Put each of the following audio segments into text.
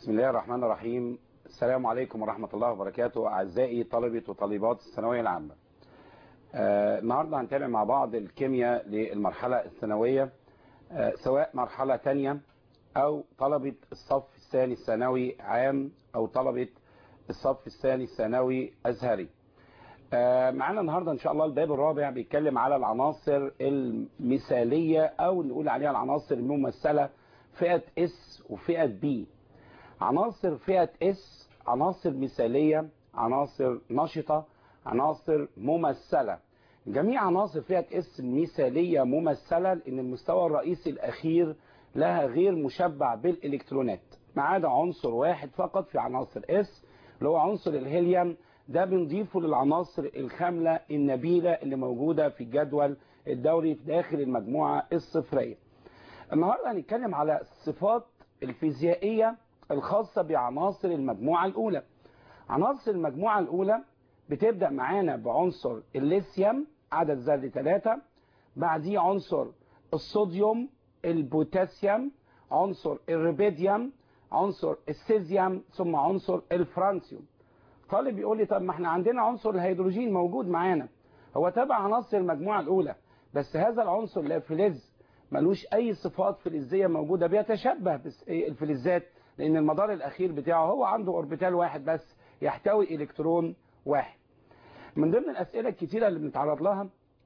بسم الله الرحمن الرحيم السلام عليكم ورحمة الله وبركاته أعزائي طلبة وطالبات الثانوية العامة آه النهاردة هنتابع مع بعض الكيمياء للمرحلة الثانوية آه سواء مرحلة تانية أو طلبة الصف الثاني الثانوي عام أو طلبة الصف الثاني الثانوي أزهري آه معانا النهاردة إن شاء الله الباب الرابع بيتكلم على العناصر المثالية أو نقول عليها العناصر الممثلة فئة اس وفئة بي عناصر فئة اس عناصر مثالية عناصر نشطة عناصر ممثلة جميع عناصر فئة اس مثالية ممثلة لأن المستوى الرئيسي الأخير لها غير مشبع بالإلكترونات ما عدا عنصر واحد فقط في عناصر اس اللي هو عنصر الهيليوم ده بنضيفه للعناصر الخاملة النبيلة اللي موجودة في الجدول الدوري في داخل المجموعة الصفرية النهاردة هنتكلم على الصفات الفيزيائية الخاصة بعناصر المجموعة الأولى عناصر المجموعة الأولى بتبدأ معانا بعنصر الليثيوم عدد ذري 3 بعديه عنصر الصوديوم البوتاسيوم عنصر الريبيديوم عنصر السيزيوم ثم عنصر الفرانسيوم طالب يقول لي طب ما احنا عندنا عنصر الهيدروجين موجود معانا هو تبع عناصر المجموعة الأولى بس هذا العنصر لا فلز ملوش أي صفات فلزية موجودة بيتشبه بالفلزات لأن المدار الأخير بتاعه هو عنده أوربيتال واحد بس يحتوي إلكترون واحد من ضمن الأسئلة الكتيرة اللي بنتعرض لها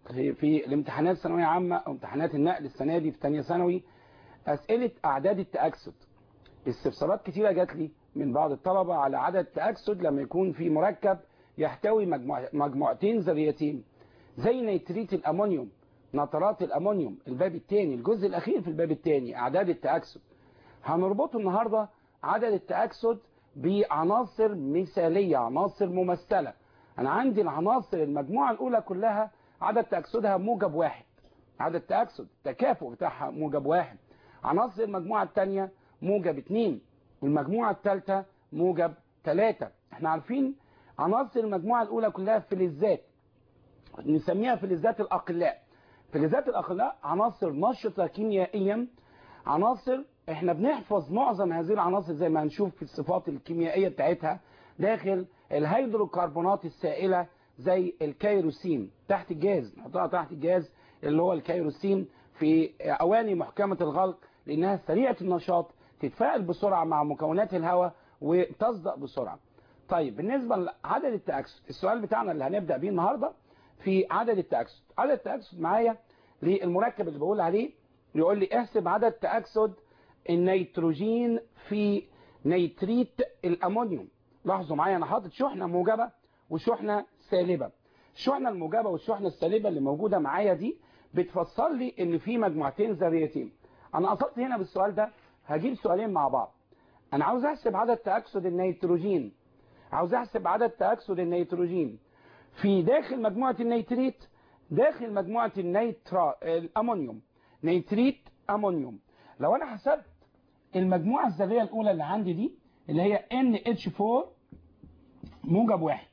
في الامتحانات الثانوية عامة أو امتحانات النقل السنة دي في ثانيه ثانوي أسئلة أعداد التأكسد استفسارات كتيرة جات لي من بعض الطلبة على عدد التأكسد لما يكون في مركب يحتوي مجموع مجموعتين ذريتين زي نيتريت الأمونيوم نترات الأمونيوم الباب الثاني الجزء الأخير في الباب الثاني أعداد التأكسد هنربطه النهاردة عدد التأكسد بعناصر مثالية عناصر ممثلة أنا عندي العناصر المجموعة الأولى كلها عدد تأكسدها موجب واحد عدد تأكسد تكافؤ بتاعها موجب واحد عناصر المجموعة الثانية موجب اتنين والمجموعة الثالثة موجب ثلاثة احنا عارفين عناصر المجموعة الأولى كلها فلزات نسميها فلزات الأقلاء فلزات الأقلاء عناصر نشطة كيميائيا عناصر احنا بنحفظ معظم هذه العناصر زي ما هنشوف في الصفات الكيميائية بتاعتها داخل الهيدروكربونات السائلة زي الكيروسين تحت الجاز نحطها تحت الجاز اللي هو الكيروسين في أواني محكمة الغلق لأنها سريعة النشاط تتفاعل بسرعة مع مكونات الهواء وتصدأ بسرعة طيب بالنسبة لعدد التأكسد السؤال بتاعنا اللي هنبدأ بيه النهاردة في عدد التأكسد عدد التأكسد معايا للمركب اللي بقول عليه يقول لي احسب عدد تأكسد النيتروجين في نيتريت الأمونيوم لاحظوا معايا أنا حاطط شحنة موجبة وشحنة سالبة الشحنة الموجبة والشحنة السالبة اللي موجودة معايا دي بتفسر لي ان في مجموعتين ذريتين انا قصدت هنا بالسؤال ده هجيب سؤالين مع بعض انا عاوز احسب عدد تأكسد النيتروجين عاوز احسب عدد تأكسد النيتروجين في داخل مجموعة النيتريت داخل مجموعة النيترا الامونيوم نيتريت امونيوم لو انا حسبت المجموعة الذرية الاولى اللي عندي دي اللي هي NH4 موجب واحد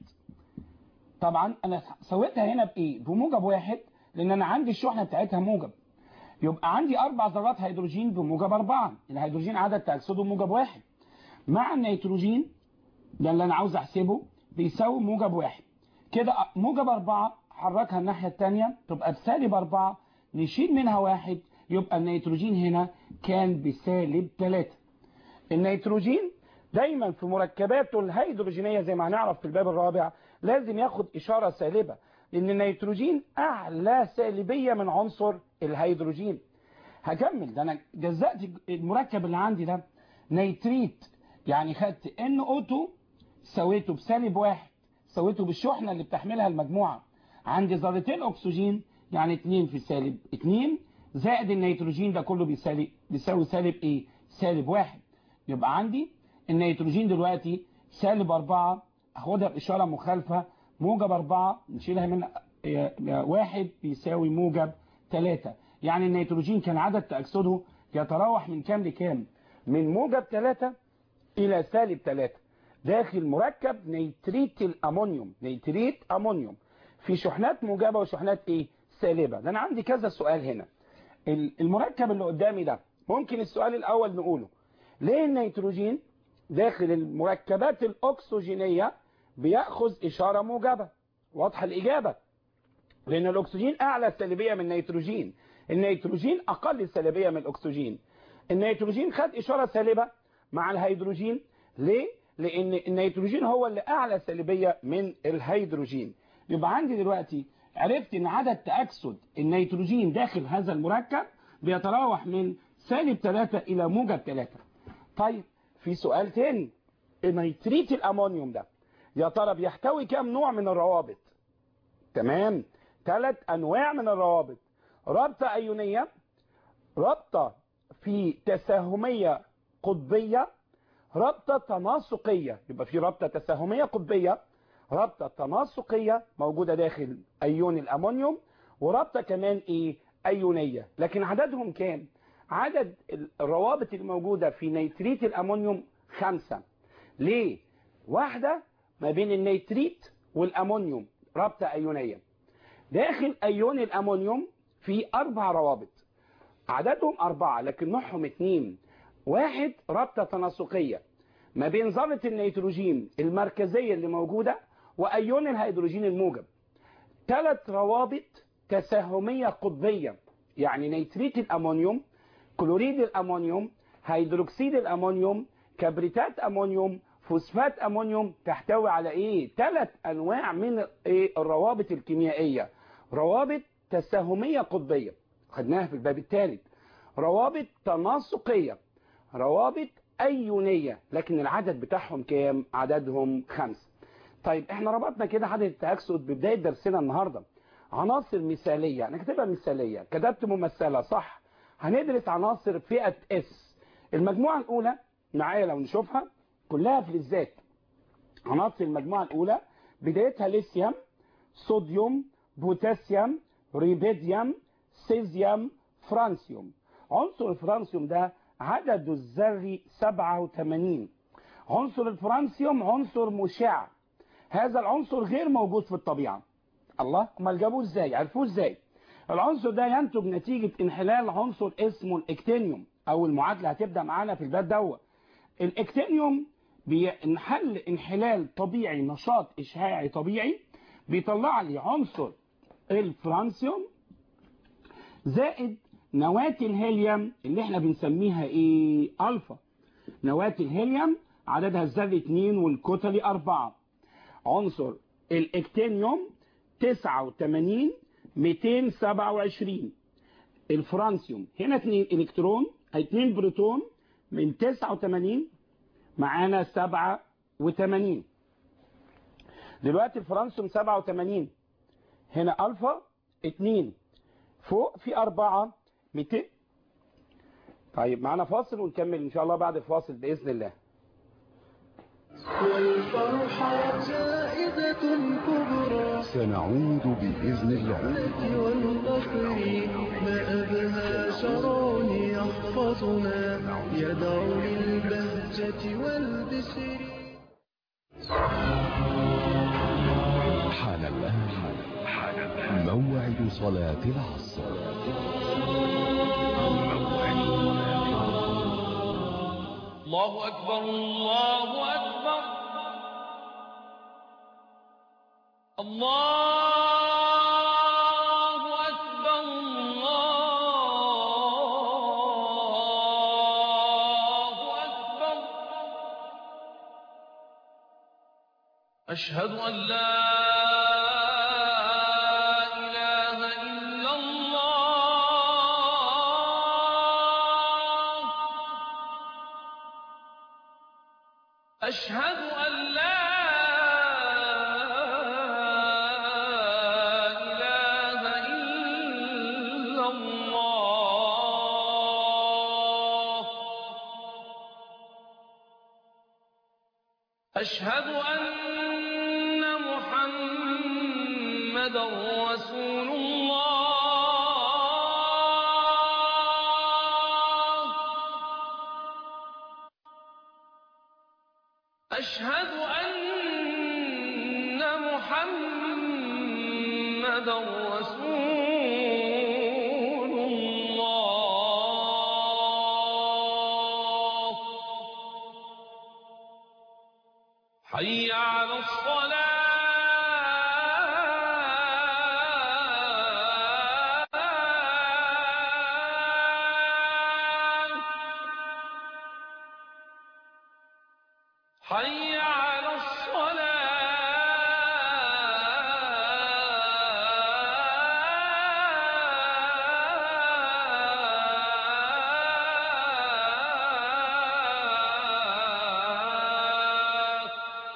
طبعا انا سويتها هنا بايه بموجب واحد لان انا عندي الشحنة بتاعتها موجب يبقى عندي اربع ذرات هيدروجين بموجب اربعة الهيدروجين عدد تأكسده موجب واحد مع النيتروجين ده اللي انا عاوز احسبه بيساوي موجب واحد كده موجب اربعة حركها الناحية التانية تبقى بسالب اربعة نشيل منها واحد يبقى النيتروجين هنا كان بسالب ثلاثة النيتروجين دايما في مركباته الهيدروجينية زي ما هنعرف في الباب الرابع لازم ياخد إشارة سالبة لأن النيتروجين أعلى سالبية من عنصر الهيدروجين هكمل ده أنا جزأت المركب اللي عندي ده نيتريت يعني خدت NO2 سويته بسالب واحد سويته بالشحنة اللي بتحملها المجموعة عندي ذرتين أكسجين يعني 2 في سالب 2 زائد النيتروجين ده كله بيسالب بيساوي سالب ايه سالب واحد يبقى عندي النيتروجين دلوقتي سالب 4 اخدها بإشارة مخالفة موجب 4 نشيلها من واحد بيساوي موجب 3 يعني النيتروجين كان عدد تأكسده يتراوح من كام لكام من موجب 3 إلى سالب 3 داخل مركب نيتريت الأمونيوم نيتريت أمونيوم في شحنات موجبة وشحنات إيه سالبة ده أنا عندي كذا سؤال هنا المركب اللي قدامي ده ممكن السؤال الأول نقوله ليه النيتروجين داخل المركبات الأكسجينية بيأخذ إشارة موجبة واضحة الإجابة لأن الأكسجين أعلى سلبية من النيتروجين النيتروجين أقل سلبية من الأكسجين النيتروجين خد إشارة سالبة مع الهيدروجين ليه؟ لأن النيتروجين هو اللي أعلى سلبية من الهيدروجين يبقى عندي دلوقتي عرفت ان عدد تأكسد النيتروجين داخل هذا المركب بيتراوح من سالب 3 الى موجب 3 طيب في سؤال تاني نيتريت الامونيوم ده يا ترى بيحتوي كام نوع من الروابط تمام ثلاث انواع من الروابط رابطة ايونية رابطة في تساهمية قطبية رابطة تناسقية يبقى في رابطة تساهمية قطبية رابطة تناسقية موجودة داخل أيون الأمونيوم ورابطة كمان إيه أيونية لكن عددهم كام عدد الروابط الموجودة في نيتريت الأمونيوم خمسة ليه واحدة ما بين النيتريت والأمونيوم رابطة أيونية داخل أيون الأمونيوم في أربع روابط عددهم أربعة لكن نوعهم اتنين واحد رابطة تناسقية ما بين ذرة النيتروجين المركزية اللي موجودة وأيون الهيدروجين الموجب ثلاث روابط تساهمية قطبية يعني نيتريت الأمونيوم كلوريد الأمونيوم هيدروكسيد الأمونيوم كبريتات أمونيوم فوسفات أمونيوم تحتوي على إيه ثلاث أنواع من إيه الروابط الكيميائية روابط تساهمية قطبية خدناها في الباب الثالث روابط تناسقية روابط أيونية لكن العدد بتاعهم كام عددهم خمسة طيب احنا ربطنا كده عدد التأكسد ببداية درسنا النهاردة عناصر مثالية انا كاتبها مثالية كتبت ممثلة صح هندرس عناصر فئة اس المجموعة الأولى معايا لو نشوفها كلها فلزات عناصر المجموعة الأولى بدايتها ليثيوم صوديوم بوتاسيوم ريبيديوم سيزيوم فرانسيوم عنصر الفرانسيوم ده عدده الذري 87 عنصر الفرانسيوم عنصر مشع هذا العنصر غير موجود في الطبيعة الله امال جابوه ازاي عرفوه ازاي العنصر ده ينتج نتيجة انحلال عنصر اسمه الاكتينيوم او المعادلة هتبدأ معانا في الباب دوت الاكتينيوم بينحل انحلال طبيعي نشاط اشعاعي طبيعي بيطلع لي عنصر الفرانسيوم زائد نواة الهيليوم اللي احنا بنسميها ايه الفا نواة الهيليوم عددها الذري 2 والكتلي 4 عنصر الاكتينيوم 89 227 الفرانسيوم هنا 2 الكترون 2 بروتون من 89 معانا 87 دلوقتي الفرانسيوم 87 هنا الفا 2 فوق في 4 200 طيب معانا فاصل ونكمل ان شاء الله بعد الفاصل باذن الله والفرحة جائزة كبرى سنعود بإذن الله والفخر ما أبهى شرون يحفظنا يدعو للبهجة والبشر حان الآن موعد صلاة العصر الله أكبر الله أكبر الله أكبر الله أكبر أشهد أن لا إله إلا الله أشهد أن لا إله إلا الله أشهد أن محمدا رسول الله أشهد أن محمدا رسول الله حي على الصلاة حي على الصلاة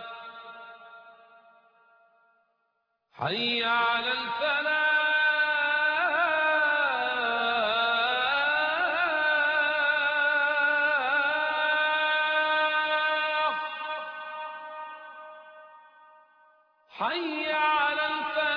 حي على الفلاح حي على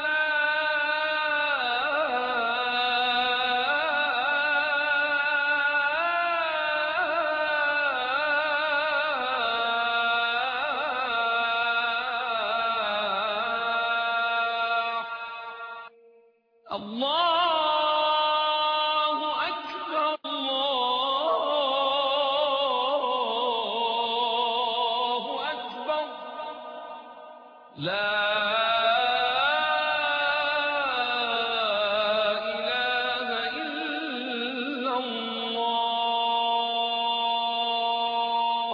الفلاح الله أكبر الله أكبر لا إله إلا الله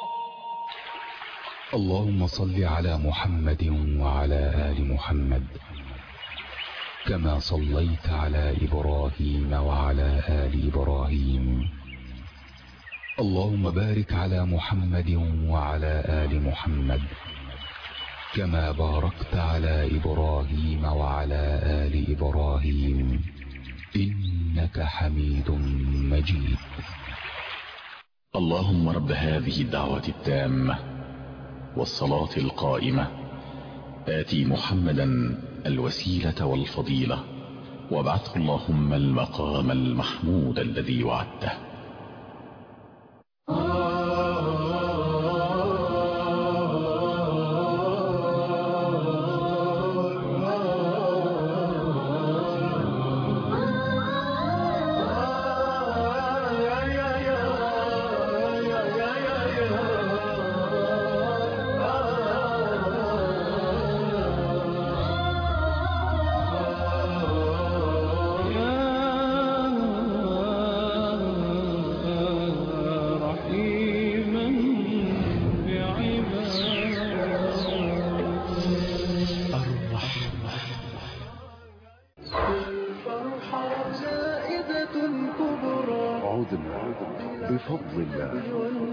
اللهم صل على محمد وعلى آل محمد كما صليت على إبراهيم وعلى آل إبراهيم اللهم بارك على محمد وعلى آل محمد كما باركت على إبراهيم وعلى آل إبراهيم إنك حميد مجيد اللهم رب هذه الدعوة التامة والصلاة القائمة آتي محمدا الوسيلة والفضيلة وابعثه اللهم المقام المحمود الذي وعدته رحيما بعباده الفرحة زائدة كبرى عدنا بفضل الله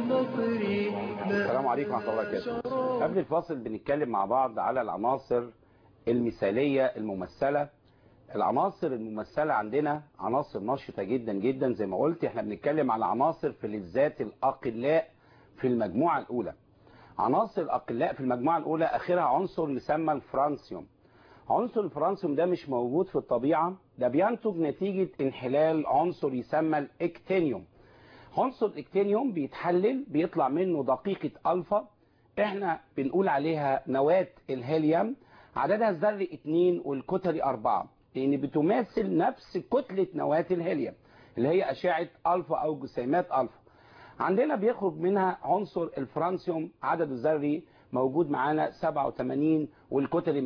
والنصر السلام عليكم ورحمة الله وبركاته قبل الفاصل بنتكلم مع بعض على العناصر المثالية الممثلة العناصر الممثلة عندنا عناصر نشطة جدا جدا زي ما قلت احنا بنتكلم على عناصر فلزات الأقلاء في المجموعة الأولى عناصر الأقلاء في المجموعة الأولى آخرها عنصر يسمى الفرانسيوم عنصر الفرانسيوم ده مش موجود في الطبيعة ده بينتج نتيجة انحلال عنصر يسمى الاكتينيوم عنصر الاكتينيوم بيتحلل بيطلع منه دقيقة ألفا احنا بنقول عليها نواة الهيليوم عددها الذري 2 والكتلي 4 لان بتماثل نفس كتلة نواة الهيليوم اللي هي أشعة ألفا أو جسيمات ألفا عندنا بيخرج منها عنصر الفرانسيوم عدد الذري موجود معانا 87 والكتل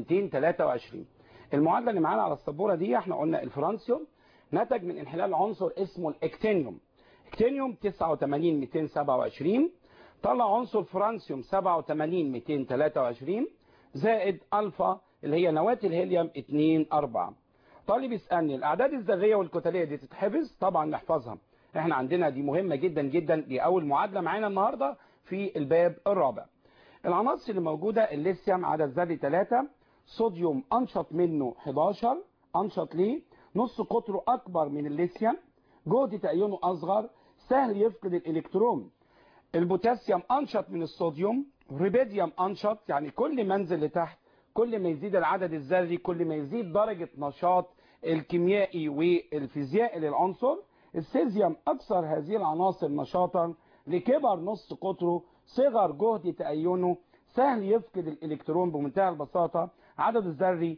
223 المعادله اللي معانا على السبوره دي احنا قلنا الفرانسيوم نتج من انحلال عنصر اسمه الاكتينيوم اكتينيوم 89 227 طلع عنصر فرانسيوم 87 223 زائد الفا اللي هي نواه الهيليوم 2 4 طالب يسالني الاعداد الذريه والكتليه دي تتحفظ طبعا نحفظها احنا عندنا دي مهمه جدا جدا دي اول معادله معانا النهارده في الباب الرابع العناصر اللي موجوده الليثيوم عدد ذري 3 صوديوم انشط منه 11 انشط ليه نص قطره اكبر من الليثيوم جهد تأينه اصغر سهل يفقد الالكترون البوتاسيوم انشط من الصوديوم ريبيديوم انشط يعني كل ما انزل لتحت كل ما يزيد العدد الذري كل ما يزيد درجة نشاط الكيميائي والفيزيائي للعنصر السيزيوم اكثر هذه العناصر نشاطا لكبر نص قطره صغر جهد تأينه سهل يفقد الالكترون بمنتهى البساطة عدد الذري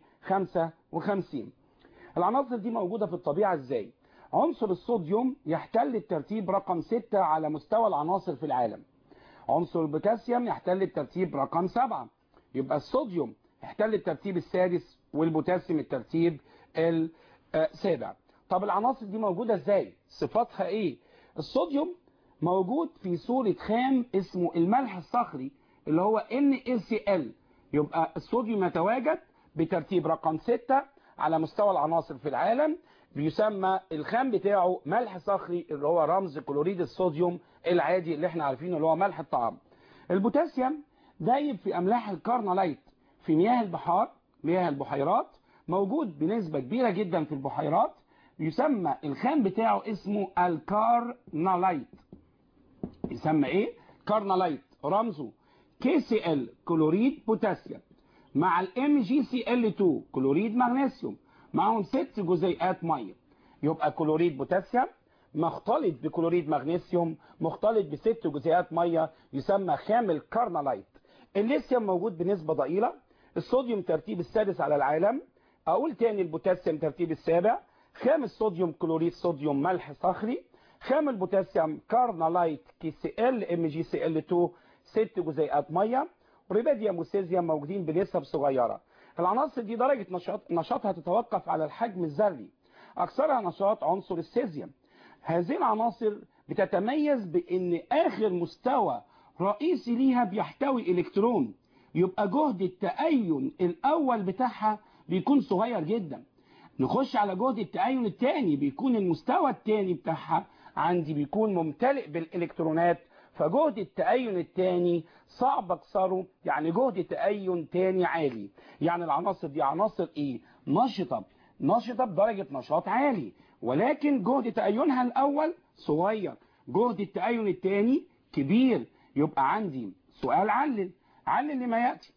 55 العناصر دي موجودة في الطبيعة ازاي عنصر الصوديوم يحتل الترتيب رقم 6 على مستوى العناصر في العالم عنصر البوتاسيوم يحتل الترتيب رقم سبعة يبقى الصوديوم يحتل الترتيب السادس والبوتاسيوم الترتيب السابع طب العناصر دي موجودة ازاي صفاتها ايه الصوديوم موجود في صورة خام اسمه الملح الصخري اللي هو NaCl يبقى الصوديوم يتواجد بترتيب رقم 6 على مستوى العناصر في العالم بيسمى الخام بتاعه ملح صخري اللي هو رمز كلوريد الصوديوم العادي اللي احنا عارفينه اللي هو ملح الطعام البوتاسيوم دايب في املاح الكارنالايت في مياه البحار مياه البحيرات موجود بنسبة كبيرة جدا في البحيرات يسمى الخام بتاعه اسمه الكارنالايت يسمى ايه كارنالايت رمزه KCl كلوريد بوتاسيوم مع الام جي سي ال 2 كلوريد مغنيسيوم معاهم ست جزيئات ميه يبقى كلوريد بوتاسيوم مختلط بكلوريد مغنيسيوم مختلط بست جزيئات ميه يسمى خام الكارنالايت الليثيوم موجود بنسبه ضئيله الصوديوم ترتيب السادس على العالم اقول تاني البوتاسيوم ترتيب السابع خام الصوديوم كلوريد صوديوم ملح صخري خام البوتاسيوم كارنالايت كي سي ال ام جي سي ال 2 ست جزيئات ميه وريباديوم وسيزيوم موجودين بنسب صغيره العناصر دي درجه نشاط نشاطها تتوقف على الحجم الذري اكثرها نشاط عنصر السيزيوم هذه العناصر بتتميز بان اخر مستوى رئيسي ليها بيحتوي الكترون يبقى جهد التأين الاول بتاعها بيكون صغير جدا نخش على جهد التأين الثاني بيكون المستوى الثاني بتاعها عندي بيكون ممتلئ بالالكترونات فجهد التأين الثاني صعب اكسره يعني جهد تأين تاني عالي يعني العناصر دي عناصر ايه نشطة نشطة بدرجة نشاط عالي ولكن جهد تأينها الاول صغير جهد التأين الثاني كبير يبقى عندي سؤال علل علل لما يأتي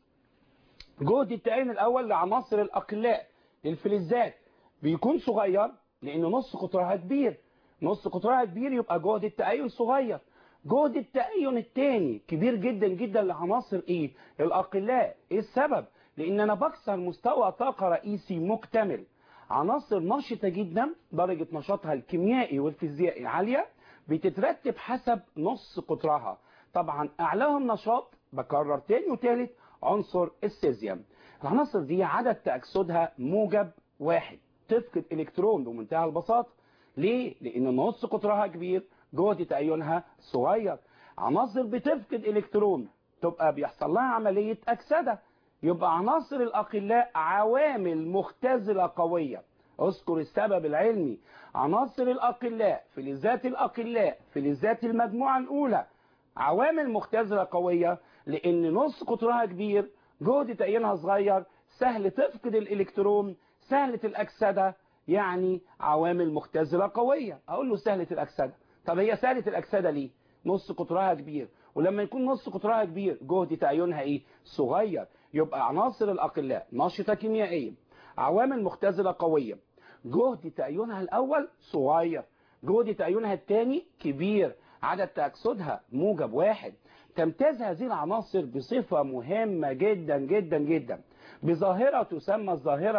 جهد التأين الاول لعناصر الاقلاء للفلزات بيكون صغير لان نص قطرها كبير نص قطرها كبير يبقى جهد التأين صغير جهد التأين الثاني كبير جدا جدا لعناصر ايه الاقلاء ايه السبب لان انا بكسر مستوى طاقة رئيسي مكتمل عناصر نشطة جدا درجة نشاطها الكيميائي والفيزيائي عالية بتترتب حسب نص قطرها طبعا اعلاهم نشاط بكرر تاني وتالت عنصر السيزيوم العناصر دي عدد تأكسدها موجب واحد تفقد الكترون بمنتهى البساطة ليه؟ لان نص قطرها كبير جهد تأينها صغير عناصر بتفقد الكترون تبقى بيحصل لها عملية أكسدة يبقى عناصر الأقلاء عوامل مختزلة قوية اذكر السبب العلمي عناصر الأقلاء فلزات الأقلاء فلزات المجموعة الأولى عوامل مختزلة قوية لأن نص قطرها كبير جهد تأيينها صغير سهل تفقد الإلكترون سهلة الأكسدة يعني عوامل مختزلة قوية أقول له سهلة الأكسدة طب هي سهلة الأكسدة ليه نص قطرها كبير ولما يكون نص قطرها كبير جهد تأينها ايه صغير يبقى عناصر الأقلاء نشطة كيميائيا عوامل مختزلة قوية جهد تأينها الأول صغير جهد تأينها الثاني كبير عدد تأكسدها موجب واحد تمتاز هذه العناصر بصفة مهمة جدا جدا جدا بظاهرة تسمى الظاهرة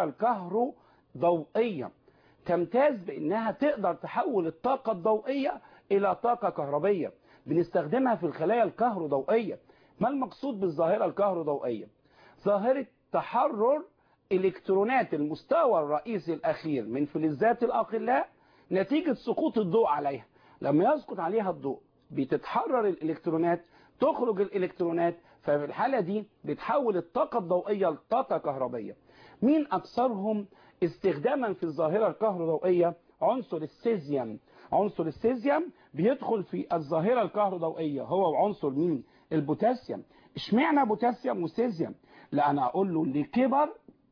الكهروضوئية تمتاز بأنها تقدر تحول الطاقة الضوئية إلى طاقة كهربية بنستخدمها في الخلايا الكهروضوئية ما المقصود بالظاهرة الكهروضوئية ظاهرة تحرر إلكترونات المستوى الرئيسي الأخير من فلزات الأقلاء نتيجة سقوط الضوء عليها لما يسقط عليها الضوء بتتحرر الإلكترونات تخرج الإلكترونات ففي الحالة دي بتحول الطاقة الضوئية لطاقة كهربية مين أكثرهم استخداما في الظاهرة الكهروضوئية عنصر السيزيوم عنصر السيزيوم بيدخل في الظاهرة الكهروضوئية هو وعنصر مين البوتاسيوم اشمعنى بوتاسيوم وسيزيوم لا انا اقول له لكبر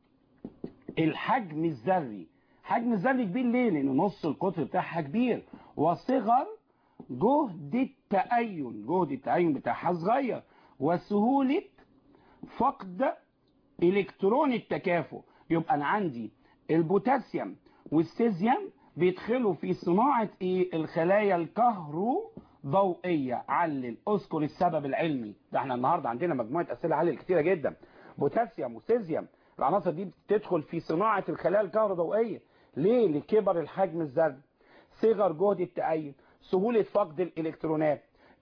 الحجم الذري حجم الذري كبير ليه لان نص القطر بتاعها كبير وصغر جهد التأين جهد التأين بتاعها صغير وسهولة فقد الكترون التكافؤ يبقى انا عندي البوتاسيوم والسيزيوم بيدخلوا في صناعة ايه الخلايا الكهروضوئية علل اذكر السبب العلمي ده احنا النهاردة عندنا مجموعة اسئلة علل كتيرة جدا بوتاسيوم وسيزيوم العناصر دي بتدخل في صناعة الخلايا الكهروضوئية ليه لكبر الحجم الذري صغر جهد التأين سهولة فقد الالكترونات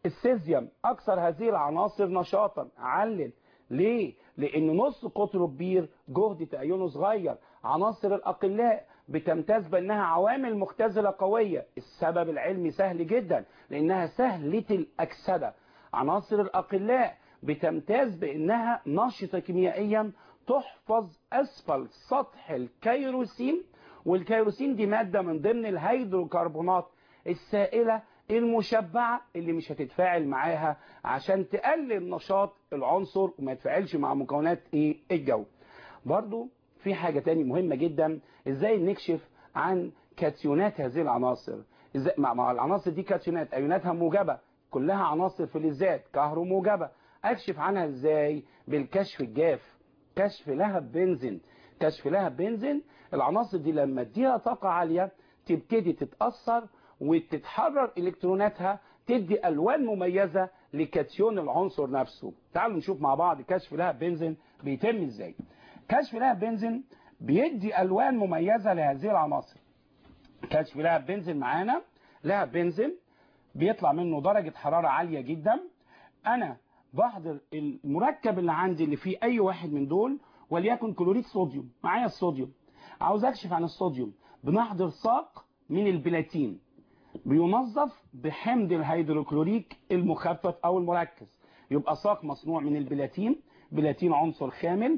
السيزيوم اكثر هذه العناصر نشاطا علل ليه لان نص قطره كبير جهد تأينه صغير عناصر الاقلاء بتمتاز بانها عوامل مختزله قويه السبب العلمي سهل جدا لانها سهله الاكسده عناصر الاقلاء بتمتاز بانها نشطه كيميائيا تحفظ اسفل سطح الكيروسين والكيروسين دي ماده من ضمن الهيدروكربونات السائله المشبعه اللي مش هتتفاعل معاها عشان تقلل نشاط العنصر وما يتفاعلش مع مكونات ايه الجو برضو في حاجه تاني مهمه جدا ازاي نكشف عن كاتيونات هذه العناصر ازاي مع, مع العناصر دي كاتيونات ايوناتها موجبه كلها عناصر فلزات كهروموجبه اكشف عنها ازاي بالكشف الجاف كشف لهب بنزين كشف لهب بنزين العناصر دي لما اديها طاقه عاليه تبتدي تتاثر وتتحرر الكتروناتها تدي الوان مميزه لكاتيون العنصر نفسه تعالوا نشوف مع بعض كشف لهب بنزين بيتم ازاي كشف لهب بنزين بيدي الوان مميزه لهذه العناصر كشف لهب بنزين معانا لهب بنزين بيطلع منه درجه حراره عاليه جدا انا بحضر المركب اللي عندي اللي فيه اي واحد من دول وليكن كلوريد صوديوم معايا الصوديوم عاوز اكشف عن الصوديوم بنحضر ساق من البلاتين بينظف بحمض الهيدروكلوريك المخفف او المركز يبقى ساق مصنوع من البلاتين بلاتين عنصر خامل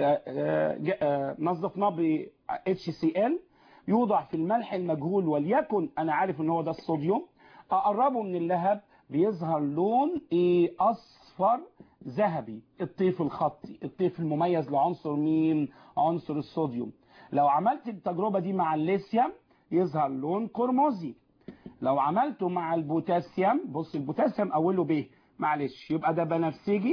نظفناه ب HCl يوضع في الملح المجهول وليكن انا عارف ان هو ده الصوديوم اقربه من اللهب بيظهر لون ايه اصفر ذهبي الطيف الخطي الطيف المميز لعنصر مين عنصر الصوديوم لو عملت التجربة دي مع الليثيوم يظهر لون قرمزي لو عملته مع البوتاسيوم بص البوتاسيوم اوله ب معلش يبقى ده بنفسجي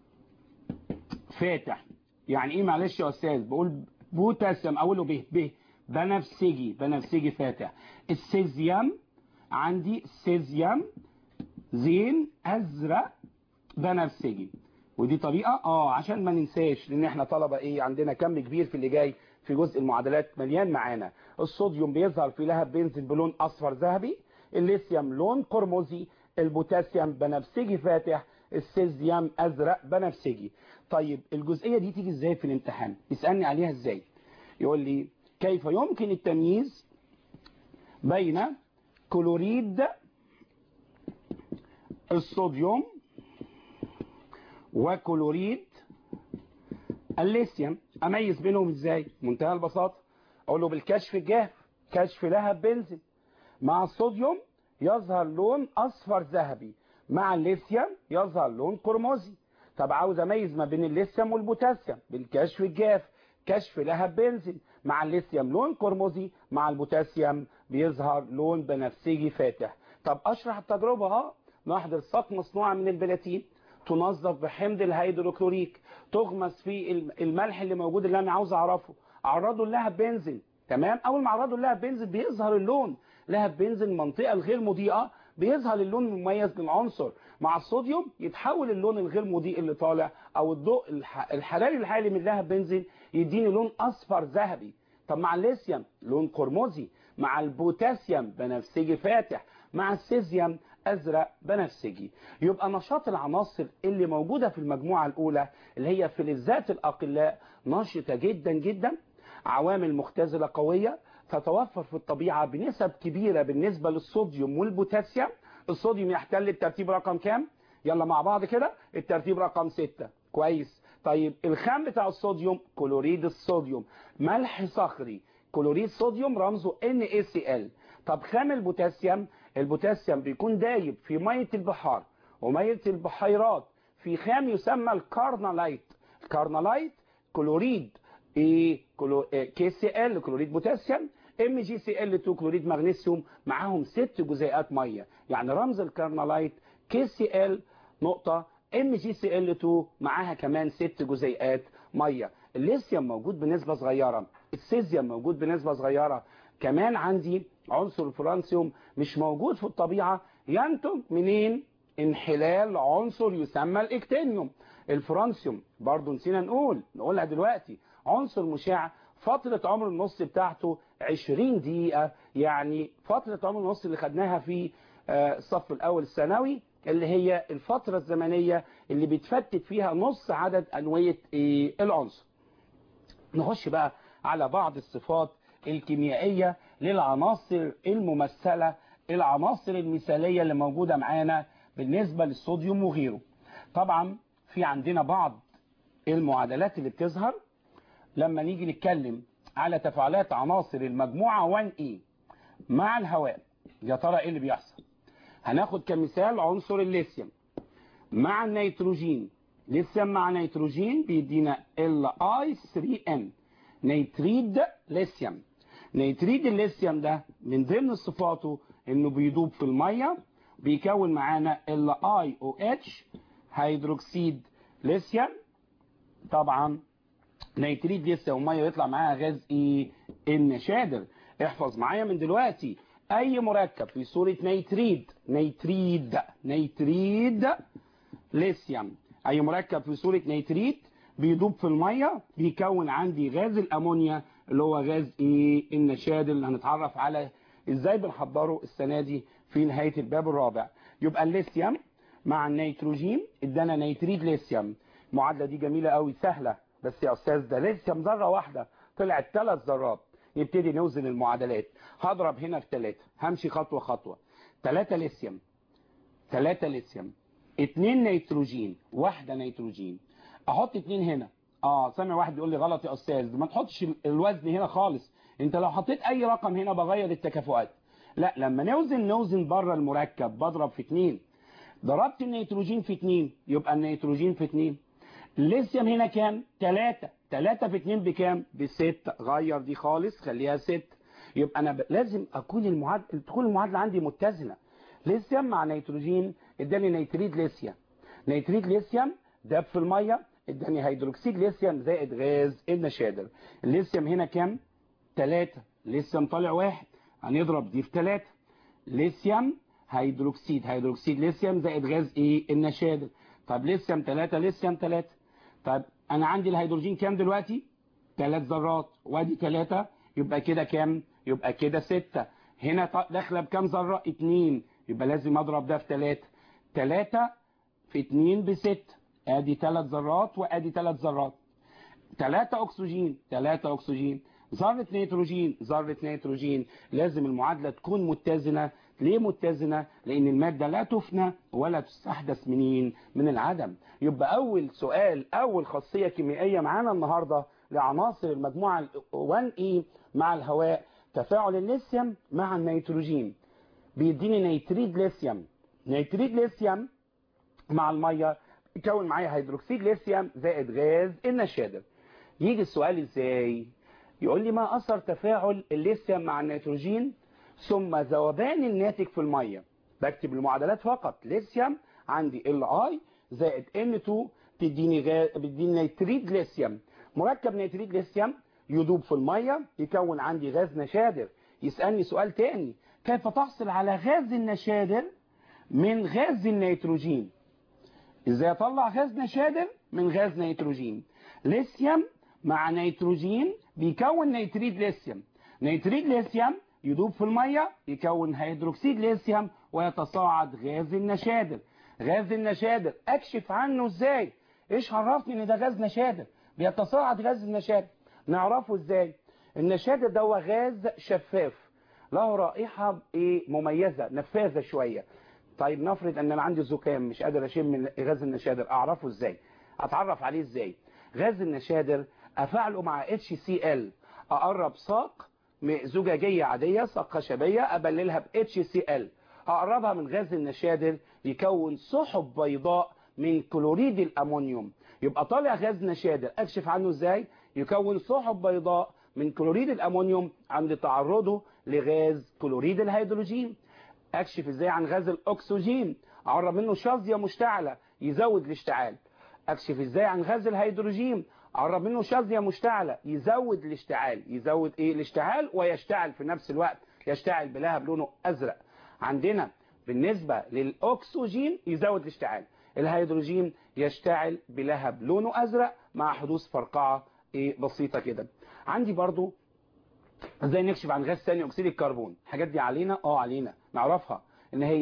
فاتح يعني ايه معلش يا استاذ بقول بوتاسيوم اوله ب ب بنفسجي بنفسجي فاتح السيزيوم عندي سيزيوم زين ازرق بنفسجي ودي طريقه اه عشان ما ننساش لان احنا طلبه ايه عندنا كم كبير في اللي جاي في جزء المعادلات مليان معانا الصوديوم بيظهر في لهب بينزل بلون اصفر ذهبي الليثيوم لون قرمزي البوتاسيوم بنفسجي فاتح السيزيوم ازرق بنفسجي طيب الجزئيه دي تيجي ازاي في الامتحان يسالني عليها ازاي يقول لي كيف يمكن التمييز بين كلوريد الصوديوم وكلوريد الليثيوم اميز بينهم ازاي منتهى البساطه اقول له بالكشف الجاف كشف لهب بنزين مع الصوديوم يظهر لون اصفر ذهبي مع الليثيوم يظهر لون قرمزي طب عاوز اميز ما بين الليثيوم والبوتاسيوم بالكشف الجاف كشف لهب بنزين مع الليثيوم لون قرمزي مع البوتاسيوم بيظهر لون بنفسجي فاتح طب اشرح التجربه اه نحضر ساق مصنوعه من البلاتين تنظف بحمض الهيدروكلوريك تغمس في الملح اللي موجود اللي انا عاوز اعرفه اعرضه لهب بنزين تمام اول ما اعرضه لهب بنزين بيظهر اللون لهب بنزين المنطقه الغير مضيئه بيظهر اللون المميز للعنصر مع الصوديوم يتحول اللون الغير مضيء اللي طالع او الضوء الحراري الحالي من لهب بنزين يديني لون اصفر ذهبي طب مع الليثيوم لون قرمزي مع البوتاسيوم بنفسجي فاتح مع السيزيوم ازرق بنفسجي يبقى نشاط العناصر اللي موجوده في المجموعه الاولى اللي هي فلزات الاقلاء نشطه جدا جدا عوامل مختزله قويه تتوفر في الطبيعه بنسب كبيره بالنسبه للصوديوم والبوتاسيوم الصوديوم يحتل الترتيب رقم كام يلا مع بعض كده الترتيب رقم 6 كويس طيب الخام بتاع الصوديوم كلوريد الصوديوم ملح صخري كلوريد صوديوم رمزه NaCl طب خام البوتاسيوم البوتاسيوم بيكون دايب في ميه البحار وميه البحيرات في خام يسمى الكارنالايت الكارنالايت كلوريد ايه كلو... كي سي ال كلوريد بوتاسيوم ام جي سي ال 2 كلوريد مغنيسيوم معاهم ست جزيئات ميه يعني رمز الكارنالايت كي سي ال نقطه ام جي سي ال 2 معاها كمان ست جزيئات ميه الليثيوم موجود بنسبه صغيره السيزيوم موجود بنسبه صغيره كمان عندي عنصر الفرانسيوم مش موجود في الطبيعه ينتج منين انحلال عنصر يسمى الاكتينيوم الفرانسيوم برضو نسينا نقول نقولها دلوقتي عنصر مشع فترة عمر النص بتاعته 20 دقيقة يعني فترة عمر النص اللي خدناها في الصف الأول الثانوي اللي هي الفترة الزمنية اللي بيتفتت فيها نص عدد أنوية إيه العنصر نخش بقى على بعض الصفات الكيميائية للعناصر الممثلة العناصر المثالية اللي موجودة معانا بالنسبة للصوديوم وغيره طبعا في عندنا بعض المعادلات اللي بتظهر لما نيجي نتكلم على تفاعلات عناصر المجموعة 1A مع الهواء يا ترى ايه اللي بيحصل هناخد كمثال عنصر الليثيوم مع النيتروجين ليثيوم مع نيتروجين بيدينا Li3N نيتريد ليثيوم نيتريد الليثيوم ده من ضمن صفاته انه بيدوب في الميه بيكون معانا LiOH هيدروكسيد ليثيوم طبعا نيتريد ليثيوم وميه يطلع معاها غاز ايه النشادر احفظ معايا من دلوقتي اي مركب في صورة نيتريد نيتريد نيتريد ليثيوم اي مركب في صورة نيتريد بيدوب في المية بيكون عندي غاز الامونيا اللي هو غاز ايه النشادر اللي هنتعرف على ازاي بنحضره السنة دي في نهاية الباب الرابع يبقى الليثيوم مع النيتروجين ادانا نيتريد ليثيوم المعادلة دي جميلة قوي سهلة بس يا استاذ ده ليثيوم ذرة واحدة طلعت ثلاث ذرات نبتدي نوزن المعادلات هضرب هنا في ثلاثة همشي خطوة خطوة ثلاثة ليثيوم ثلاثة ليثيوم اتنين نيتروجين واحدة نيتروجين احط اتنين هنا اه سامع واحد بيقول لي غلط يا استاذ ما تحطش الوزن هنا خالص انت لو حطيت اي رقم هنا بغير التكافؤات لا لما نوزن نوزن بره المركب بضرب في اتنين ضربت النيتروجين في اتنين يبقى النيتروجين في اتنين الليثيوم هنا كام تلاتة تلاتة في اتنين بكام بستة غير دي خالص خليها ست يبقى انا ب... لازم اكون المعادله تكون المعادله عندي متزنه ليثيوم مع نيتروجين اداني نيتريد ليثيوم نيتريد ليثيوم داب في الميه اداني هيدروكسيد ليثيوم زائد غاز النشادر الليثيوم هنا كام تلاتة ليثيوم طالع واحد هنضرب دي في تلاتة ليثيوم هيدروكسيد هيدروكسيد ليثيوم زائد غاز ايه النشادر طب ليثيوم 3 ليثيوم 3 طب انا عندي الهيدروجين كام دلوقتي ثلاث ذرات وادي 3 يبقى كده كام يبقى كده 6 هنا داخله بكام ذره 2 يبقى لازم اضرب ده في 3 3 في 2 ب 6 ادي 3 ذرات وادي 3 ذرات 3 اكسجين 3 اكسجين ذره نيتروجين ذره نيتروجين لازم المعادله تكون متزنه ليه متزنة؟ لأن المادة لا تفنى ولا تستحدث منين؟ من العدم يبقى أول سؤال أول خاصية كيميائية معانا النهاردة لعناصر المجموعة 1E مع الهواء تفاعل الليثيوم مع النيتروجين بيديني نيتريد ليثيوم نيتريد ليثيوم مع المية يكون معايا هيدروكسيد ليثيوم زائد غاز النشادر يجي السؤال ازاي يقول لي ما أثر تفاعل الليثيوم مع النيتروجين ثم ذوبان الناتج في المية بكتب المعادلات فقط ليثيوم عندي Li زائد N2 تديني غاز بتديني نيتريد ليثيوم مركب نيتريد ليثيوم يذوب في المية يكون عندي غاز نشادر يسألني سؤال تاني كيف تحصل على غاز النشادر من غاز النيتروجين ازاي اطلع غاز نشادر من غاز نيتروجين ليثيوم مع نيتروجين بيكون نيتريد ليثيوم نيتريد ليثيوم يدوب في المية يكون هيدروكسيد ليثيوم ويتصاعد غاز النشادر غاز النشادر اكشف عنه ازاي ايش عرفني ان ده غاز نشادر بيتصاعد غاز النشادر نعرفه ازاي النشادر ده هو غاز شفاف له رائحة ايه مميزة نفاذة شوية طيب نفرض ان انا عندي زكام مش قادر اشم من غاز النشادر اعرفه ازاي اتعرف عليه ازاي غاز النشادر افعله مع HCl اقرب ساق زجاجية عادية ساق خشبية ابللها ب HCl اقربها من غاز النشادر يكون سحب بيضاء من كلوريد الامونيوم يبقى طالع غاز نشادر اكشف عنه ازاي يكون سحب بيضاء من كلوريد الامونيوم عند تعرضه لغاز كلوريد الهيدروجين اكشف ازاي عن غاز الاكسجين اقرب منه شظيه مشتعله يزود الاشتعال اكشف ازاي عن غاز الهيدروجين اقرب منه شظيه مشتعله يزود الاشتعال يزود ايه الاشتعال ويشتعل في نفس الوقت يشتعل بلهب لونه ازرق عندنا بالنسبه للاكسجين يزود الاشتعال الهيدروجين يشتعل بلهب لونه ازرق مع حدوث فرقعه ايه بسيطه كده عندي برضو ازاي نكشف عن غاز ثاني اكسيد الكربون الحاجات دي علينا اه علينا نعرفها ان هي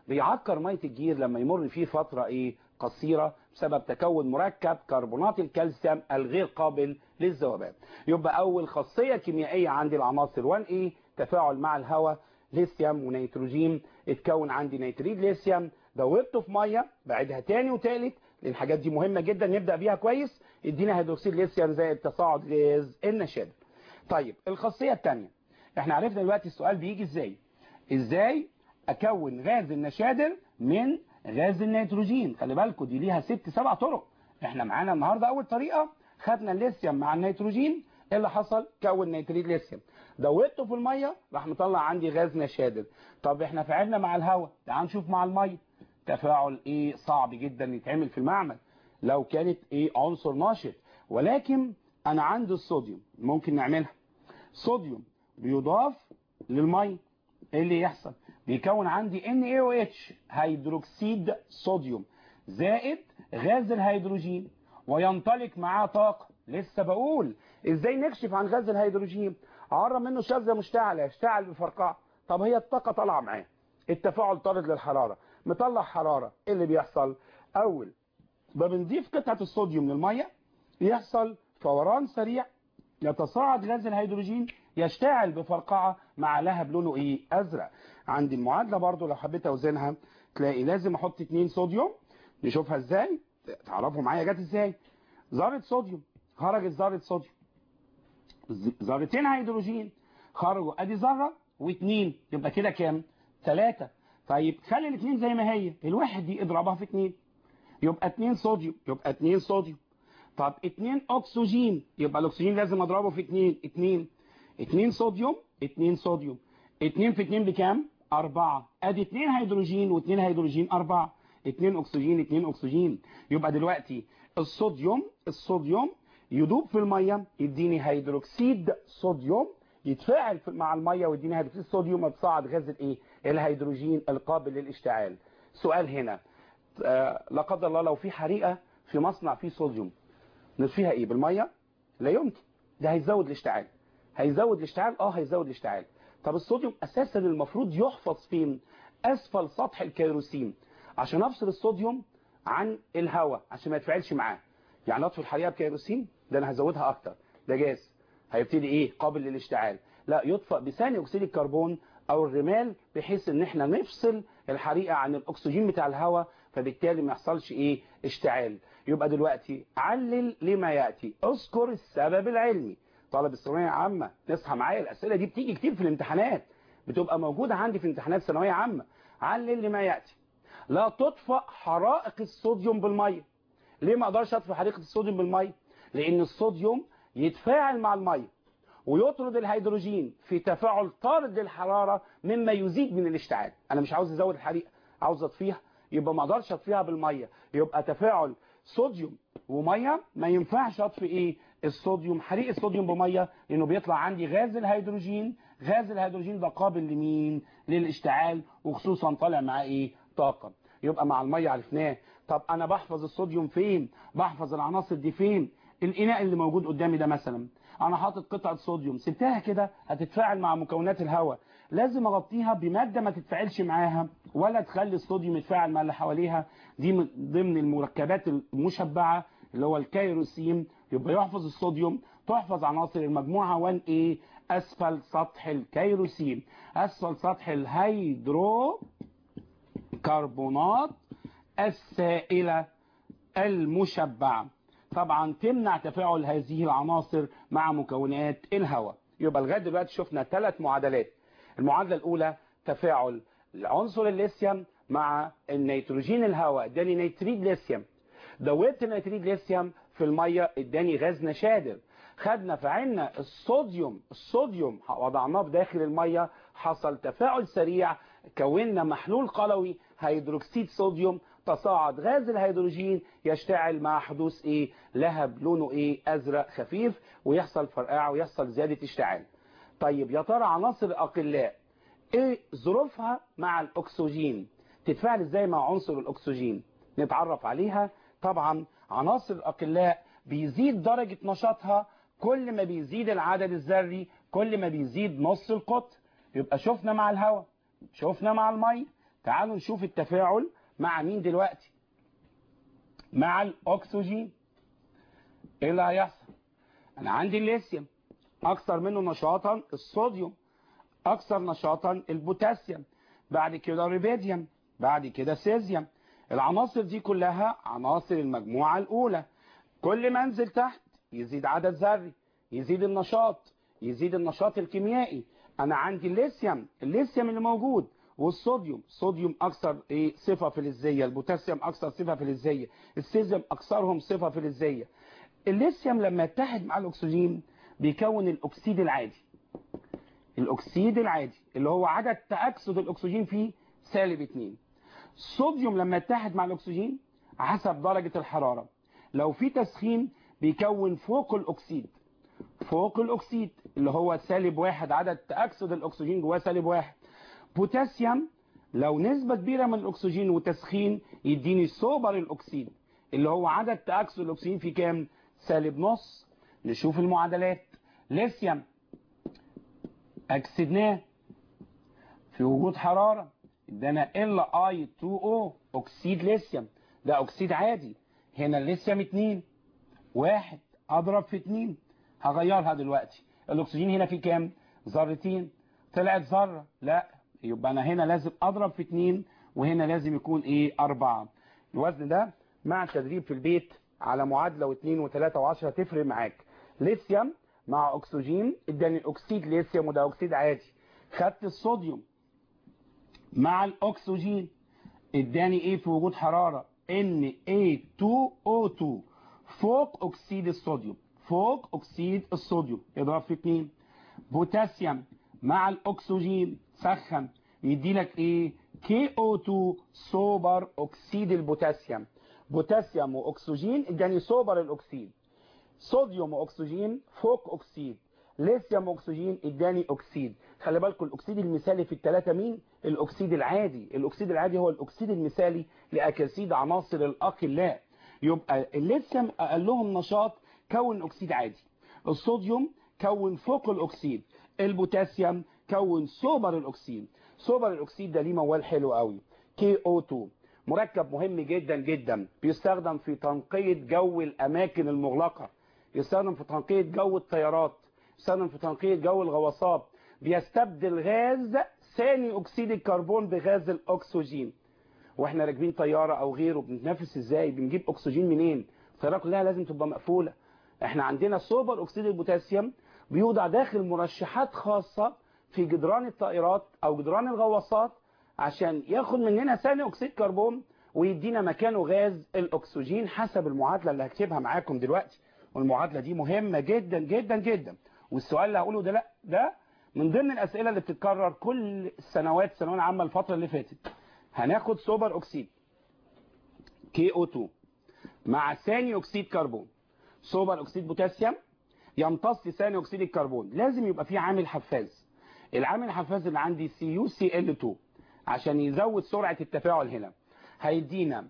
بيعكر ميه الجير لما يمر فيه فتره ايه قصيره بسبب تكون مركب كربونات الكالسيوم الغير قابل للذوبان يبقى اول خاصيه كيميائيه عندي العناصر 1 ايه تفاعل مع الهواء ليثيوم ونيتروجين اتكون عندي نيتريد ليثيوم دوبته في ميه بعدها تاني وتالت لان الحاجات دي مهمه جدا نبدا بيها كويس ادينا هيدروكسيد ليثيوم زائد تصاعد غاز النشادر طيب الخاصيه الثانيه احنا عرفنا دلوقتي السؤال بيجي ازاي ازاي اكون غاز النشادر من غاز النيتروجين خلي بالكم دي ليها ست سبع طرق احنا معانا النهارده اول طريقه خدنا الليثيوم مع النيتروجين ايه اللي حصل كون نيتريد ليثيوم دوبته في الميه راح مطلع عندي غاز نشادر طب احنا فعلنا مع الهواء تعال نشوف مع الميه تفاعل ايه صعب جدا يتعمل في المعمل لو كانت ايه عنصر ناشط ولكن انا عندي الصوديوم ممكن نعملها صوديوم بيضاف للميه ايه اللي يحصل بيكون عندي NaOH هيدروكسيد صوديوم زائد غاز الهيدروجين وينطلق معاه طاقة لسه بقول ازاي نكشف عن غاز الهيدروجين عرى منه شاذة مشتعلة يشتعل بفرقعة طب هي الطاقة طالعة معاه التفاعل طارد للحرارة مطلع حرارة ايه اللي بيحصل اول ما بنضيف قطعة الصوديوم للمية يحصل فوران سريع يتصاعد غاز الهيدروجين يشتعل بفرقعة مع لهب لونه ايه ازرق عندي المعادلة برضو لو حبيت اوزنها تلاقي لازم احط 2 صوديوم نشوفها ازاي تعرفوا معايا جت ازاي ذرة صوديوم خرجت ذرة صوديوم ذرتين هيدروجين خرجوا ادي ذرة واثنين يبقى كده كام ثلاثة طيب خلي الاثنين زي ما هي الواحد دي اضربها في اثنين يبقى 2 صوديوم يبقى 2 صوديوم طب 2 اكسجين يبقى الاكسجين لازم اضربه في 2 2 2 صوديوم 2 صوديوم 2 في 2 بكام 4 ادي 2 هيدروجين و2 هيدروجين 4 2 اكسجين 2 اكسجين يبقى دلوقتي الصوديوم الصوديوم يدوب في الميه يديني هيدروكسيد صوديوم يتفاعل مع الميه ويديني هيدروكسيد صوديوم يتصاعد غاز الايه الهيدروجين القابل للاشتعال سؤال هنا آه لا قدر الله لو في حريقه في مصنع فيه صوديوم نطفيها ايه بالميه لا يمكن ده هيزود الاشتعال هيزود الاشتعال اه هيزود الاشتعال طب الصوديوم اساسا المفروض يحفظ فين اسفل سطح الكيروسين عشان افصل الصوديوم عن الهواء عشان ما يتفاعلش معاه يعني اطفي الحريقه بكيروسين ده انا هزودها اكتر ده جاز هيبتدي ايه قابل للاشتعال لا يطفأ بثاني اكسيد الكربون او الرمال بحيث ان احنا نفصل الحريقه عن الاكسجين بتاع الهواء فبالتالي ما يحصلش ايه اشتعال يبقى دلوقتي علل لما ياتي اذكر السبب العلمي طالب الثانويه عامه تصحى معايا الاسئله دي بتيجي كتير في الامتحانات بتبقى موجوده عندي في امتحانات ثانويه عامه علل لما ياتي لا تطفأ حرائق الصوديوم بالميه ليه ما اقدرش اطفئ حريقه الصوديوم بالميه لان الصوديوم يتفاعل مع الميه ويطرد الهيدروجين في تفاعل طارد للحراره مما يزيد من الاشتعال انا مش عاوز ازود الحريقه عاوز اطفيها يبقى ما اقدرش اطفيها بالميه يبقى تفاعل صوديوم وميه ما ينفعش اطفي ايه الصوديوم حريق الصوديوم بميه لانه بيطلع عندي غاز الهيدروجين غاز الهيدروجين ده قابل لمين للاشتعال وخصوصا طالع معاه ايه طاقه يبقى مع الميه عرفناه طب انا بحفظ الصوديوم فين بحفظ العناصر دي فين الاناء اللي موجود قدامي ده مثلا انا حاطط قطعه صوديوم سبتها كده هتتفاعل مع مكونات الهواء لازم اغطيها بماده ما تتفاعلش معاها ولا تخلي الصوديوم يتفاعل مع اللي حواليها دي من ضمن المركبات المشبعه اللي هو الكيروسين يبقى يحفظ الصوديوم تحفظ عناصر المجموعه 1A اسفل سطح الكيروسين اسفل سطح الهيدرو كربونات السائله المشبعه طبعا تمنع تفاعل هذه العناصر مع مكونات الهواء يبقى لغايه دلوقتي شفنا ثلاث معادلات المعادله الاولى تفاعل عنصر الليثيوم مع النيتروجين الهواء اداني نيتريد ليثيوم دوبت النيتريد ليثيوم في الميه اداني غاز نشادر خدنا فعلنا الصوديوم الصوديوم وضعناه في داخل الميه حصل تفاعل سريع كونا محلول قلوي هيدروكسيد صوديوم تصاعد غاز الهيدروجين يشتعل مع حدوث ايه لهب لونه ايه ازرق خفيف ويحصل فرقعه ويحصل زياده اشتعال طيب يا ترى عناصر الاقلاء ايه ظروفها مع الاكسجين تتفاعل ازاي مع عنصر الاكسجين نتعرف عليها طبعا عناصر الاقلاء بيزيد درجه نشاطها كل ما بيزيد العدد الذري كل ما بيزيد نص القطر يبقى شفنا مع الهواء شفنا مع المي تعالوا نشوف التفاعل مع مين دلوقتي مع الاكسجين ايه اللي هيحصل انا عندي الليثيوم اكثر منه نشاطا الصوديوم اكثر نشاطا البوتاسيوم بعد كده الريبيديوم بعد كده سيزيوم العناصر دي كلها عناصر المجموعة الاولى كل ما انزل تحت يزيد عدد ذري يزيد النشاط يزيد النشاط الكيميائي انا عندي الليثيوم الليثيوم اللي موجود والصوديوم صوديوم اكثر ايه صفه فلزيه البوتاسيوم اكثر صفه فلزيه السيزيوم اكثرهم صفه فلزيه الليثيوم لما يتحد مع الاكسجين بيكون الاكسيد العادي الاكسيد العادي اللي هو عدد تاكسد الاكسجين فيه سالب 2 الصوديوم لما يتحد مع الاكسجين حسب درجه الحراره لو في تسخين بيكون فوق الاكسيد فوق الاكسيد اللي هو سالب واحد عدد تاكسد الاكسجين جواه سالب واحد بوتاسيوم لو نسبة كبيرة من الأكسجين وتسخين يديني سوبر الأكسيد اللي هو عدد تأكسد الأكسجين في كام؟ سالب نص نشوف المعادلات ليثيوم أكسدناه في وجود حرارة ادانا ال اي 2 او أكسيد ليثيوم ده أكسيد عادي هنا الليثيوم 2 واحد أضرب في 2 هغيرها دلوقتي الأكسجين هنا في كام؟ ذرتين طلعت ذرة لا يبقى انا هنا لازم اضرب في 2 وهنا لازم يكون ايه 4 الوزن ده مع التدريب في البيت على معادله و2 و3 و10 تفرق معاك ليثيوم مع اكسجين اداني اكسيد ليثيوم وده اكسيد عادي خدت الصوديوم مع الاكسجين اداني ايه في وجود حراره Na2O2 فوق اكسيد الصوديوم فوق اكسيد الصوديوم اضرب في 2 بوتاسيوم مع الاكسجين سخن يدي لك ايه KO2 سوبر اكسيد البوتاسيوم بوتاسيوم واكسجين اداني سوبر الاكسيد صوديوم واكسجين فوق اكسيد ليثيوم واكسجين اداني اكسيد خلي بالكم الاكسيد المثالي في الثلاثه مين الاكسيد العادي الاكسيد العادي هو الاكسيد المثالي لاكاسيد عناصر الاقلاء يبقى الليثيوم اقلهم نشاط كون اكسيد عادي الصوديوم كون فوق الاكسيد البوتاسيوم كون سوبر الاكسيد سوبر الاكسيد ده ليه موال حلو قوي KO2 مركب مهم جدا جدا بيستخدم في تنقية جو الاماكن المغلقة يستخدم في تنقية جو الطيارات يستخدم في تنقية جو الغواصات بيستبدل غاز ثاني اكسيد الكربون بغاز الاكسجين واحنا راكبين طيارة او غيره بنتنافس ازاي بنجيب اكسجين منين الطيارة كلها لازم تبقى مقفولة احنا عندنا سوبر اكسيد البوتاسيوم بيوضع داخل مرشحات خاصة في جدران الطائرات او جدران الغواصات عشان ياخد مننا ثاني اكسيد كربون ويدينا مكانه غاز الاكسجين حسب المعادله اللي هكتبها معاكم دلوقتي والمعادله دي مهمه جدا جدا جدا والسؤال اللي هقوله ده لا ده من ضمن الاسئله اللي بتتكرر كل السنوات الثانويه العامه الفتره اللي فاتت هناخد سوبر اكسيد KO2 مع ثاني اكسيد كربون سوبر اكسيد بوتاسيوم يمتص ثاني اكسيد الكربون لازم يبقى فيه عامل حفاز العامل الحفاز اللي عندي CuCl2 عشان يزود سرعة التفاعل هنا هيدينا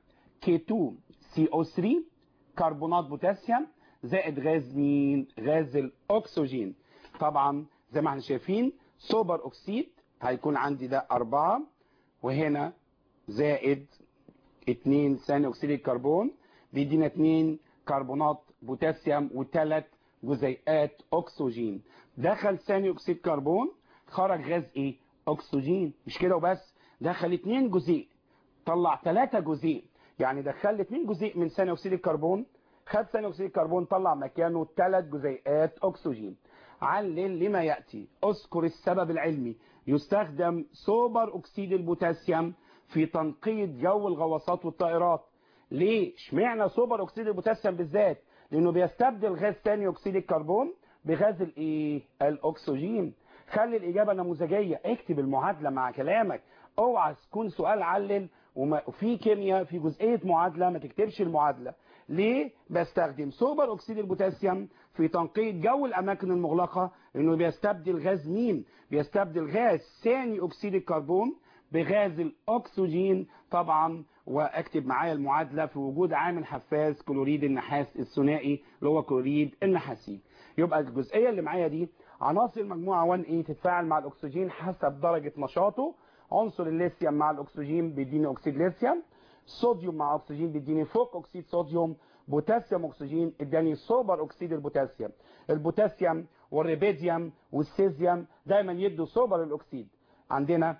K2CO3 كربونات بوتاسيوم زائد غاز مين غاز الاكسجين طبعا زي ما احنا شايفين سوبر اكسيد هيكون عندي ده أربعة وهنا زائد اتنين ثاني اكسيد الكربون بيدينا اتنين كربونات بوتاسيوم وثلاث جزيئات اكسجين دخل ثاني اكسيد كربون خرج غاز ايه اكسجين مش كده وبس دخل اتنين جزيء طلع ثلاثة جزيء يعني دخل اتنين جزيء من ثاني اكسيد الكربون خد ثاني اكسيد الكربون طلع مكانه ثلاث جزيئات اكسجين علل لما ياتي اذكر السبب العلمي يستخدم سوبر اكسيد البوتاسيوم في تنقية جو الغواصات والطائرات ليه اشمعنى سوبر اكسيد البوتاسيوم بالذات لانه بيستبدل غاز ثاني اكسيد الكربون بغاز الايه الاكسجين خلي الاجابه نموذجيه اكتب المعادله مع كلامك اوعى تكون سؤال علل وفي كيمياء في جزئيه معادله ما تكتبش المعادله ليه بستخدم سوبر اكسيد البوتاسيوم في تنقية جو الاماكن المغلقه لانه بيستبدل غاز مين بيستبدل غاز ثاني اكسيد الكربون بغاز الاكسجين طبعا واكتب معايا المعادله في وجود عامل حفاز كلوريد النحاس الثنائي اللي هو كلوريد النحاسين يبقى الجزئيه اللي معايا دي عناصر المجموعه 1 اي تتفاعل مع الاكسجين حسب درجه نشاطه عنصر الليثيوم مع الاكسجين بيديني اكسيد ليثيوم صوديوم مع اكسجين بيديني فوق اكسيد صوديوم بوتاسيوم اكسجين اداني سوبر اكسيد البوتاسيوم البوتاسيوم والريبيديوم والسيزيوم دايما يدوا سوبر الاكسيد عندنا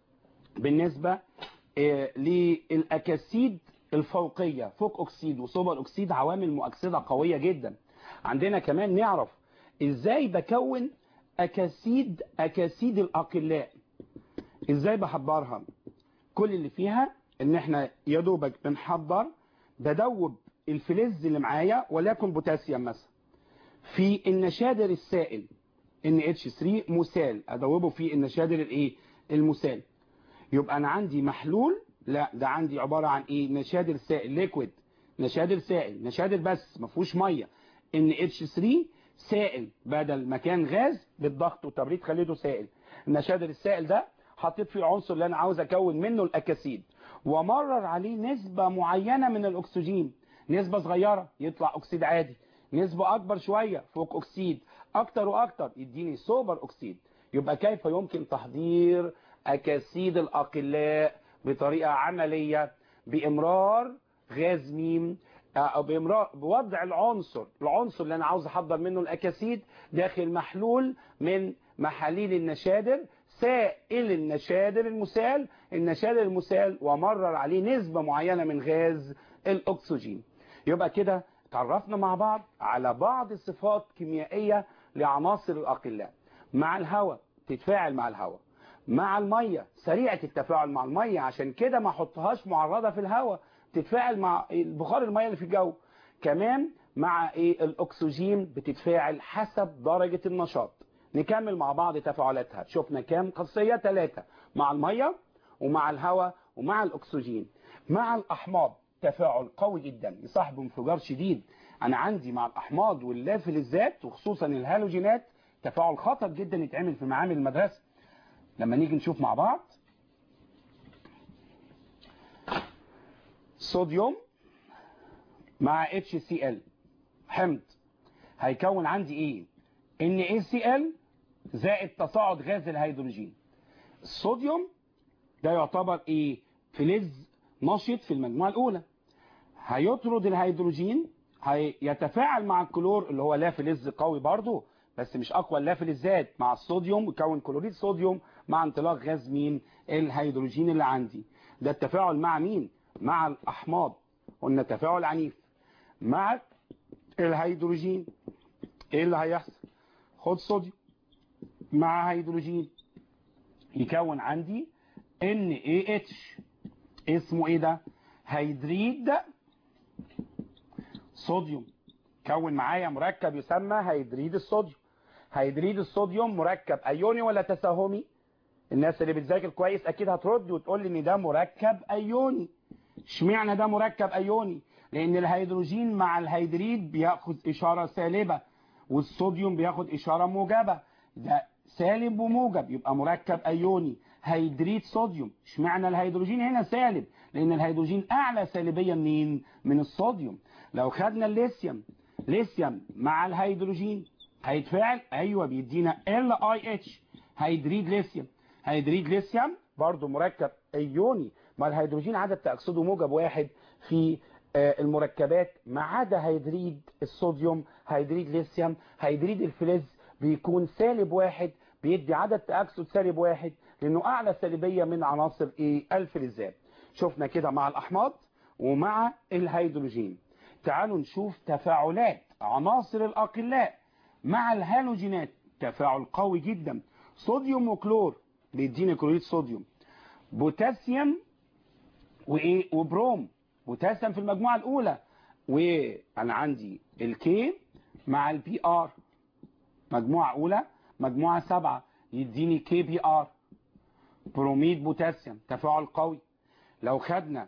بالنسبه آه، للاكاسيد الفوقيه فوق اكسيد وسوبر اكسيد عوامل مؤكسده قويه جدا عندنا كمان نعرف ازاي بكون اكاسيد اكاسيد الاقلاء ازاي بحضرها كل اللي فيها ان احنا يا دوبك بنحضر بدوب الفلز اللي معايا وليكن بوتاسيوم مثلا في النشادر السائل NH3 مسال ادوبه في النشادر الايه المسال يبقى انا عندي محلول لا ده عندي عباره عن ايه نشادر سائل ليكويد نشادر سائل نشادر بس ما فيهوش ميه NH3 سائل بدل مكان غاز بالضغط والتبريد خليته سائل النشادر السائل ده حطيت فيه العنصر اللي انا عاوز اكون منه الاكاسيد ومرر عليه نسبة معينة من الاكسجين نسبة صغيرة يطلع اكسيد عادي نسبة اكبر شوية فوق اكسيد اكتر واكتر يديني سوبر اكسيد يبقى كيف يمكن تحضير اكاسيد الاقلاء بطريقة عملية بامرار غاز ميم او بامرار بوضع العنصر العنصر اللي انا عاوز احضر منه الاكاسيد داخل محلول من محاليل النشادر سائل النشادر المسال النشادر المسال ومرر عليه نسبة معينة من غاز الأكسجين يبقى كده تعرفنا مع بعض على بعض الصفات كيميائية لعناصر الأقلاء مع الهواء تتفاعل مع الهواء مع المية سريعة التفاعل مع المية عشان كده ما احطهاش معرضة في الهواء تتفاعل مع بخار المية اللي في الجو كمان مع ايه الاكسجين بتتفاعل حسب درجة النشاط نكمل مع بعض تفاعلاتها شفنا كام خاصية ثلاثة مع المية ومع الهواء ومع الأكسجين مع الأحماض تفاعل قوي جدا يصاحبه انفجار شديد أنا عندي مع الأحماض واللافلزات وخصوصا الهالوجينات تفاعل خطر جدا يتعمل في معامل المدرسة لما نيجي نشوف مع بعض صوديوم مع HCl حمض هيكون عندي ايه NaCl زائد تصاعد غاز الهيدروجين الصوديوم ده يعتبر ايه فلز نشط في المجموعة الاولى هيطرد الهيدروجين هيتفاعل مع الكلور اللي هو لا فلز قوي برضه بس مش اقوى لا فلزات مع الصوديوم يكون كلوريد صوديوم مع انطلاق غاز مين الهيدروجين اللي عندي ده التفاعل مع مين مع الاحماض قلنا تفاعل عنيف مع الهيدروجين ايه اللي هيحصل خد صوديوم مع هيدروجين يكون عندي NaH اسمه ايه ده هيدريد صوديوم كون معايا مركب يسمى هيدريد الصوديوم هيدريد الصوديوم مركب ايوني ولا تساهمي الناس اللي بتذاكر كويس اكيد هترد وتقول لي ان ده مركب ايوني اشمعنى ده مركب ايوني لان الهيدروجين مع الهيدريد بياخد اشاره سالبه والصوديوم بياخد اشاره موجبه ده سالب وموجب يبقى مركب ايوني هيدريد صوديوم اشمعنى الهيدروجين هنا سالب لان الهيدروجين اعلى سالبيه منين من الصوديوم لو خدنا الليثيوم ليثيوم مع الهيدروجين هيتفاعل ايوه بيدينا ال اي اتش هيدريد ليثيوم هيدريد ليثيوم برضه مركب ايوني ما الهيدروجين عدد تاكسده موجب واحد في المركبات ما عدا هيدريد الصوديوم هيدريد ليثيوم هيدريد الفلز بيكون سالب واحد بيدي عدد تأكسد سالب واحد لأنه أعلى سالبية من عناصر إيه الفلزات شفنا كده مع الأحماض ومع الهيدروجين تعالوا نشوف تفاعلات عناصر الأقلاء مع الهالوجينات تفاعل قوي جدا صوديوم وكلور بيدينا كلوريد صوديوم بوتاسيوم وإيه وبروم بوتاسيوم في المجموعة الأولى وأنا عندي الكي مع البي ار مجموعة أولى مجموعة سبعة يديني كي بي ار بروميد بوتاسيوم تفاعل قوي لو خدنا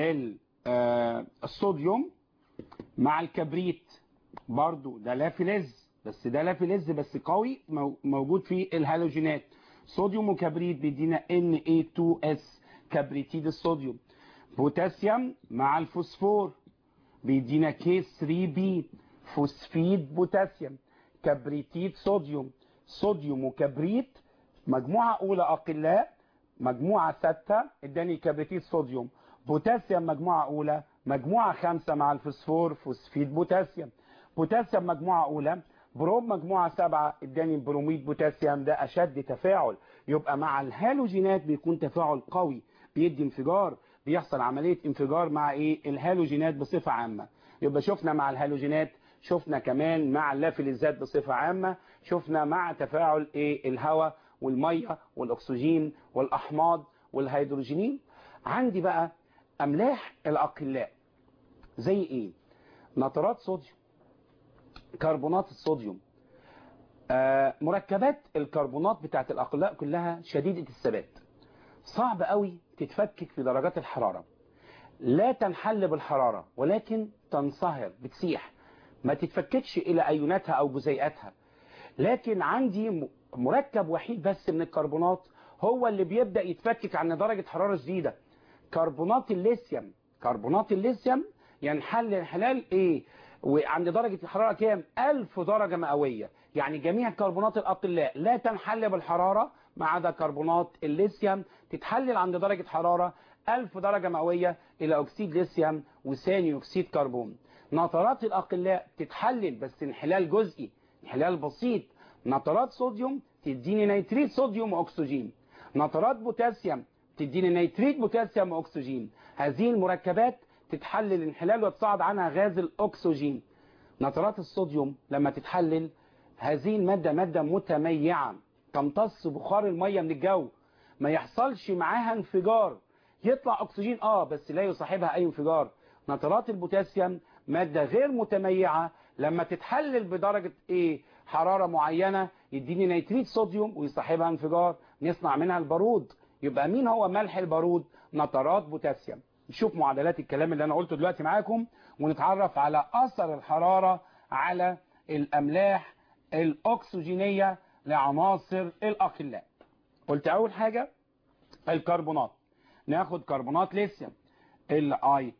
الصوديوم مع الكبريت برضو ده لا فلز بس ده لا فلز بس قوي موجود في الهالوجينات صوديوم وكبريت بيدينا Na2S كبريتيد الصوديوم بوتاسيوم مع الفوسفور بيدينا K3B فوسفيد بوتاسيوم كبريتيد صوديوم صوديوم وكبريت مجموعة أولى أقلاء مجموعة ستة اداني كبريتيت صوديوم بوتاسيوم مجموعة أولى مجموعة خمسة مع الفوسفور فوسفيد بوتاسيوم بوتاسيوم مجموعة أولى بروم مجموعة سبعة اداني بروميد بوتاسيوم ده أشد تفاعل يبقى مع الهالوجينات بيكون تفاعل قوي بيدي انفجار بيحصل عملية انفجار مع ايه الهالوجينات بصفة عامة يبقى شفنا مع الهالوجينات شفنا كمان مع اللافلزات بصفة عامة شفنا مع تفاعل ايه الهواء والمية والاكسجين والاحماض والهيدروجينين عندي بقى املاح الاقلاء زي ايه نترات صوديوم كربونات الصوديوم آه مركبات الكربونات بتاعت الاقلاء كلها شديدة الثبات صعب قوي تتفكك في درجات الحرارة لا تنحل بالحرارة ولكن تنصهر بتسيح ما تتفككش الى ايوناتها او جزيئاتها لكن عندي مركب وحيد بس من الكربونات هو اللي بيبدأ يتفكك عند درجة حرارة شديدة كربونات الليثيوم كربونات الليثيوم ينحل انحلال ايه وعند درجة الحرارة كام 1000 درجة مئوية يعني جميع كربونات الأقلاء لا تنحل بالحرارة ما عدا كربونات الليثيوم تتحلل عند درجة حرارة 1000 درجة مئوية إلى أكسيد ليثيوم وثاني أكسيد كربون نترات الأقلاء تتحلل بس انحلال جزئي انحلال بسيط نترات صوديوم تديني نيتريت صوديوم وأكسجين نترات بوتاسيوم تديني نيتريت بوتاسيوم وأكسجين هذه المركبات تتحلل انحلال وتصعد عنها غاز الأكسجين نترات الصوديوم لما تتحلل هذه المادة مادة متميعة تمتص بخار المية من الجو ما يحصلش معاها انفجار يطلع أكسجين آه بس لا يصاحبها أي انفجار نترات البوتاسيوم مادة غير متميعة لما تتحلل بدرجة ايه حرارة معينة يديني نيتريت صوديوم ويصاحبها انفجار نصنع منها البارود يبقى مين هو ملح البارود نترات بوتاسيوم نشوف معادلات الكلام اللي انا قلته دلوقتي معاكم ونتعرف على اثر الحرارة على الاملاح الاكسجينية لعناصر الاقلاء قلت اول حاجة الكربونات ناخد كربونات ليثيوم ال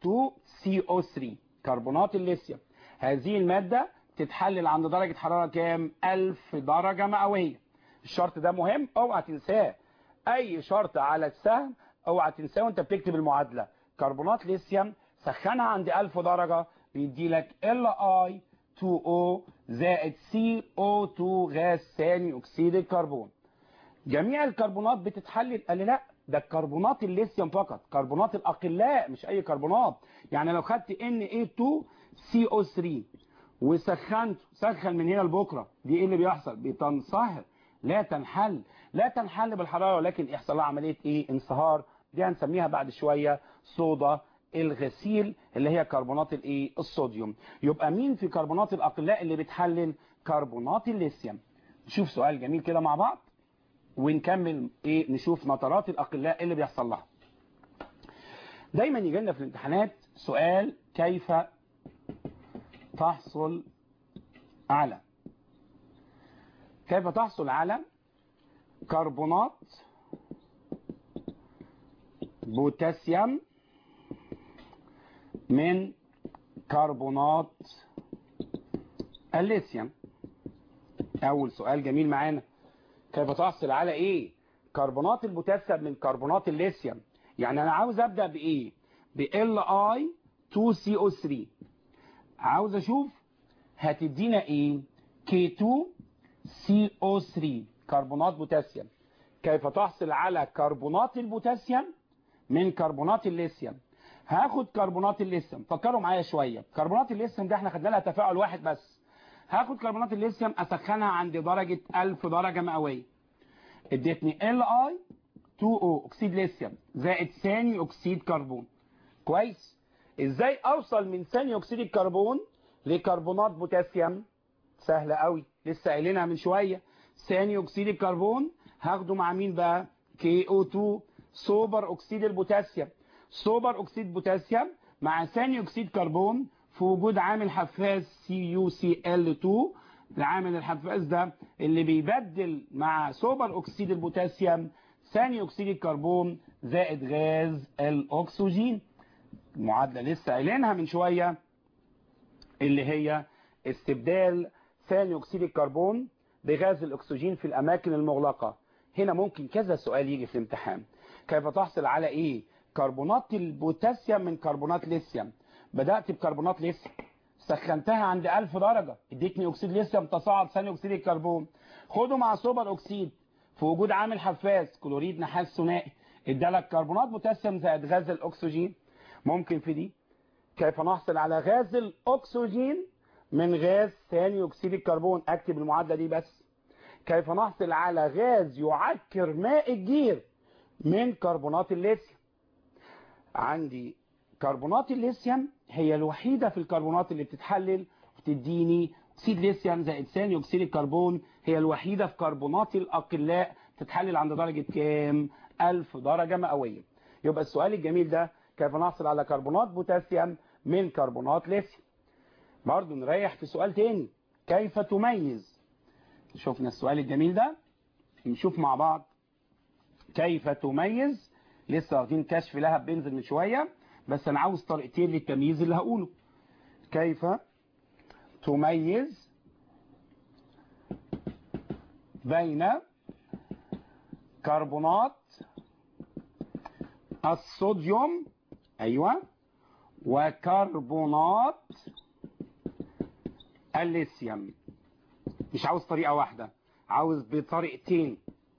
I2CO3 كربونات الليثيوم هذه المادة تتحلل عند درجة حرارة كام 1000 درجة مئوية الشرط ده مهم اوعى تنساه اي شرط على السهم اوعى تنساه وانت بتكتب المعادلة كربونات ليثيوم سخنها عند 1000 درجة بيدي لك Li2O زائد CO2 غاز ثاني اكسيد الكربون جميع الكربونات بتتحلل قال لي لا ده الكربونات الليثيوم فقط كربونات الاقلاء مش اي كربونات يعني لو خدت Na2CO3 وسخنته سخن من هنا لبكره دي ايه اللي بيحصل بتنصهر لا تنحل لا تنحل بالحراره ولكن يحصل لها عمليه ايه انصهار دي هنسميها بعد شويه صودا الغسيل اللي هي كربونات الايه الصوديوم يبقى مين في كربونات الاقلاء اللي بتحلل كربونات الليثيوم نشوف سؤال جميل كده مع بعض ونكمل ايه نشوف نترات الاقلاء اللي بيحصل لها دايما يجي لنا في الامتحانات سؤال كيف تحصل على كيف تحصل على كربونات بوتاسيوم من كربونات الليثيوم اول سؤال جميل معانا كيف تحصل على ايه كربونات البوتاسيوم من كربونات الليثيوم يعني انا عاوز ابدا بايه ب Li2CO3 عاوز اشوف هتدينا ايه K2CO3 كربونات بوتاسيوم كيف تحصل على كربونات البوتاسيوم من كربونات الليثيوم هاخد كربونات الليثيوم فكروا معايا شويه كربونات الليثيوم ده احنا خدنا لها تفاعل واحد بس هاخد كربونات الليثيوم اسخنها عند درجه 1000 درجه مئويه ادتني Li2O اكسيد ليثيوم زائد ثاني اكسيد كربون كويس ازاي اوصل من ثاني اكسيد الكربون لكربونات بوتاسيوم سهله قوي لسه قايلينها من شويه ثاني اكسيد الكربون هاخده مع مين بقى KO2 سوبر اكسيد البوتاسيوم سوبر اكسيد بوتاسيوم مع ثاني اكسيد كربون في وجود عامل حفاز CuCl2 العامل الحفاز ده اللي بيبدل مع سوبر اكسيد البوتاسيوم ثاني اكسيد الكربون زائد غاز الاكسجين المعادله لسه قايلينها من شويه اللي هي استبدال ثاني اكسيد الكربون بغاز الاكسجين في الاماكن المغلقه هنا ممكن كذا سؤال يجي في الامتحان كيف تحصل على ايه كربونات البوتاسيوم من كربونات ليثيوم بدأت بكربونات ليثيوم سخنتها عند 1000 درجة اديتني اكسيد ليثيوم تصاعد ثاني اكسيد الكربون خده مع سوبر اكسيد في وجود عامل حفاز كلوريد نحاس ثنائي ادالك كربونات بوتاسيوم زائد غاز الاكسجين ممكن في دي كيف نحصل على غاز الاكسجين من غاز ثاني اكسيد الكربون اكتب المعادله دي بس كيف نحصل على غاز يعكر ماء الجير من كربونات الليثيوم عندي كربونات الليثيوم هي الوحيده في الكربونات اللي بتتحلل وتديني اكسيد ليثيوم زائد ثاني اكسيد الكربون هي الوحيده في كربونات الاقلاء تتحلل عند درجه كام 1000 درجه مئويه يبقى السؤال الجميل ده كيف نحصل على كربونات بوتاسيوم من كربونات ليثيوم برضه نريح في سؤال تاني كيف تميز شفنا السؤال الجميل ده نشوف مع بعض كيف تميز لسه واخدين كشف لهب بنزل من شويه بس انا عاوز طريقتين للتمييز اللي هقوله كيف تميز بين كربونات الصوديوم ايوه وكربونات الليثيوم مش عاوز طريقه واحده عاوز بطريقتين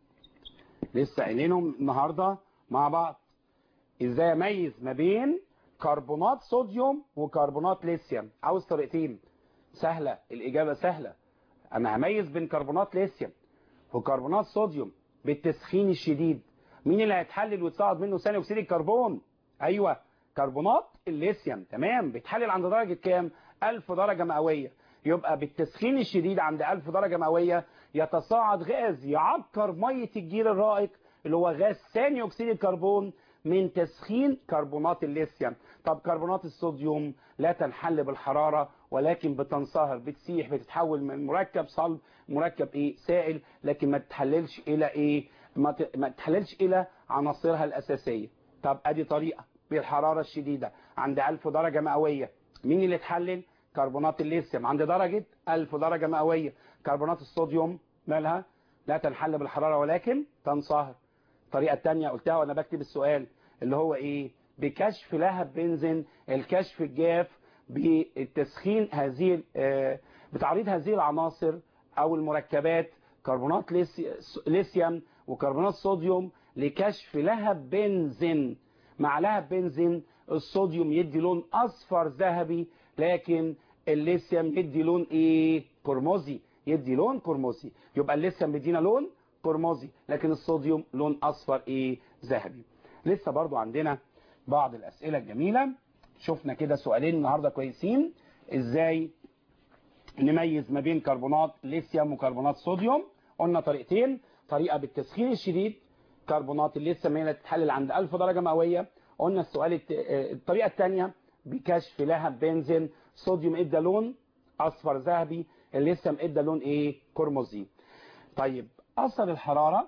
لسه قايلينهم النهارده مع بعض ازاي اميز ما بين كربونات صوديوم وكربونات ليثيوم عاوز طريقتين سهله الاجابه سهله انا هميز بين كربونات ليثيوم وكربونات صوديوم بالتسخين الشديد مين اللي هيتحلل ويتصاعد منه ثاني اكسيد الكربون ايوه كربونات الليثيوم تمام بيتحلل عند درجه كام 1000 درجه مئويه يبقى بالتسخين الشديد عند 1000 درجه مئويه يتصاعد غاز يعكر ميه الجير الرائق اللي هو غاز ثاني اكسيد الكربون من تسخين كربونات الليثيوم طب كربونات الصوديوم لا تنحل بالحرارة ولكن بتنصهر بتسيح بتتحول من مركب صلب مركب ايه سائل لكن ما تتحللش الى ايه ما ت- ما تتحللش الى عناصرها الاساسية طب ادي طريقة بالحرارة الشديدة عند 1000 درجة مئوية مين اللي اتحلل كربونات الليثيوم عند درجة 1000 درجة مئوية كربونات الصوديوم مالها لا تنحل بالحرارة ولكن تنصهر الطريقة التانية قلتها وانا بكتب السؤال اللي هو ايه بكشف لهب بنزين الكشف الجاف بالتسخين هذه آه، بتعريض هذه العناصر او المركبات كربونات ليثي- ليثيوم وكربونات صوديوم لكشف لهب بنزين مع لهب بنزين الصوديوم يدي لون اصفر ذهبي لكن الليثيوم يدي لون ايه قرمزي يدي لون قرمزي يبقى الليثيوم بيدينا لون قرمزي لكن الصوديوم لون اصفر ايه ذهبي لسه برضو عندنا بعض الاسئله الجميله شفنا كده سؤالين النهارده كويسين ازاي نميز ما بين كربونات ليثيوم وكربونات صوديوم قلنا طريقتين طريقه بالتسخين الشديد كربونات الليثيوم هي اللي تتحلل عند 1000 درجه مئويه قلنا السؤال الت... آه، الطريقه الثانيه بكشف لهب بنزين صوديوم ادى لون اصفر ذهبي الليثيوم ادى لون ايه قرمزي طيب اثر الحراره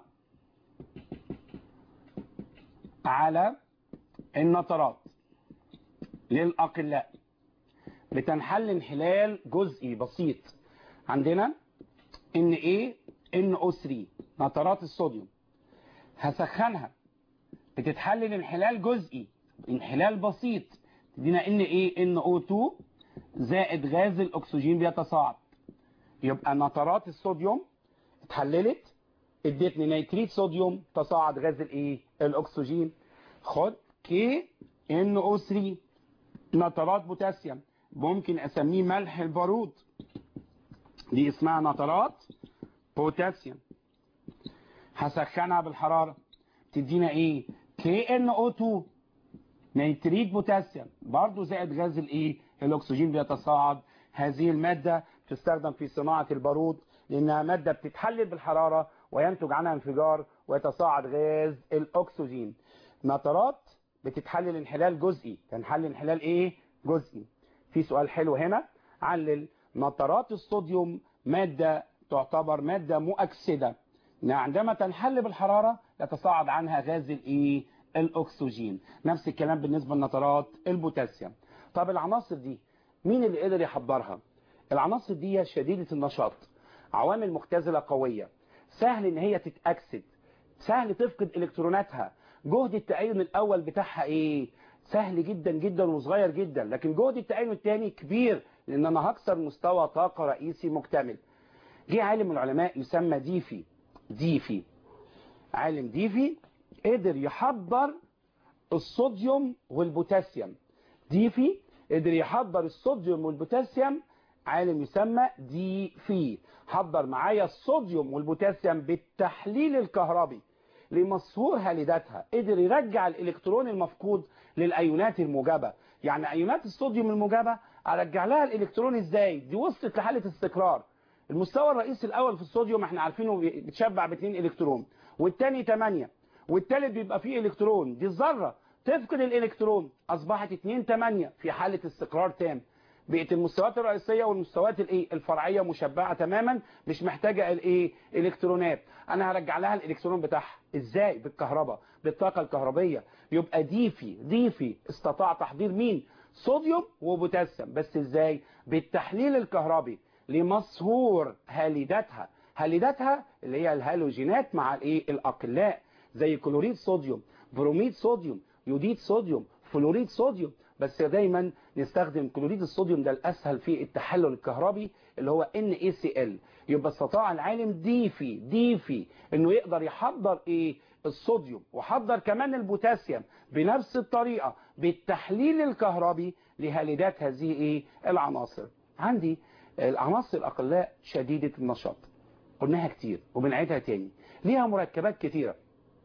على النطرات للاقلاء بتنحل انحلال جزئي بسيط عندنا ان ايه ان او 3 نطرات الصوديوم هسخنها بتتحلل انحلال جزئي انحلال بسيط تدينا ان ايه ان او 2 زائد غاز الاكسجين بيتصاعد يبقى نطرات الصوديوم اتحللت ادتني نيتريت صوديوم تصاعد غاز الايه الاكسجين خد كي ان او 3 نطرات بوتاسيوم ممكن اسميه ملح البارود دي اسمها نطرات بوتاسيوم هسخنها بالحرارة تدينا ايه كي ان او 2 نيتريت بوتاسيوم برضو زائد غاز الايه الاكسجين بيتصاعد هذه المادة تستخدم في صناعة البارود لانها مادة بتتحلل بالحرارة وينتج عنها انفجار ويتصاعد غاز الاكسجين نطرات بتتحلل انحلال جزئي تنحل انحلال ايه جزئي في سؤال حلو هنا علل نطرات الصوديوم مادة تعتبر مادة مؤكسدة عندما تنحل بالحرارة يتصاعد عنها غاز الايه الاكسجين نفس الكلام بالنسبة لنطرات البوتاسيوم طب العناصر دي مين اللي قدر يحضرها العناصر دي شديدة النشاط عوامل مختزلة قوية سهل ان هي تتأكسد سهل تفقد الكتروناتها جهد التأين الأول بتاعها إيه سهل جدا جدا وصغير جدا لكن جهد التأين الثاني كبير لأن أنا هكسر مستوى طاقة رئيسي مكتمل جه عالم من العلماء يسمى ديفي ديفي عالم ديفي قدر يحضر الصوديوم والبوتاسيوم ديفي قدر يحضر الصوديوم والبوتاسيوم عالم يسمى دي في حضر معايا الصوديوم والبوتاسيوم بالتحليل الكهربي لمصهور هالداتها قدر يرجع الالكترون المفقود للايونات الموجبه يعني ايونات الصوديوم الموجبه ارجع لها الالكترون ازاي دي وصلت لحاله استقرار المستوى الرئيسي الاول في الصوديوم احنا عارفينه بيتشبع باثنين الكترون والثاني 8 والثالث بيبقى فيه الكترون دي الذره تفقد الالكترون اصبحت 2 8 في حاله استقرار تام بقت المستويات الرئيسيه والمستويات الايه الفرعيه مشبعه تماما مش محتاجه الايه الكترونات انا هرجع لها الالكترون بتاعها ازاي بالكهرباء بالطاقه الكهربيه يبقى ديفي ديفي استطاع تحضير مين صوديوم وبوتاسيوم بس ازاي بالتحليل الكهربي لمصهور هاليداتها هاليداتها اللي هي الهالوجينات مع الايه الاقلاء زي كلوريد صوديوم بروميد صوديوم يوديد صوديوم فلوريد صوديوم بس دايما نستخدم كلوريد الصوديوم ده الاسهل في التحلل الكهربي اللي هو NaCl يبقى استطاع العالم ديفي ديفي انه يقدر يحضر ايه الصوديوم وحضر كمان البوتاسيوم بنفس الطريقة بالتحليل الكهربي لهاليدات هذه ايه العناصر عندي العناصر الاقلاء شديدة النشاط قلناها كتير وبنعيدها تاني ليها مركبات كتيرة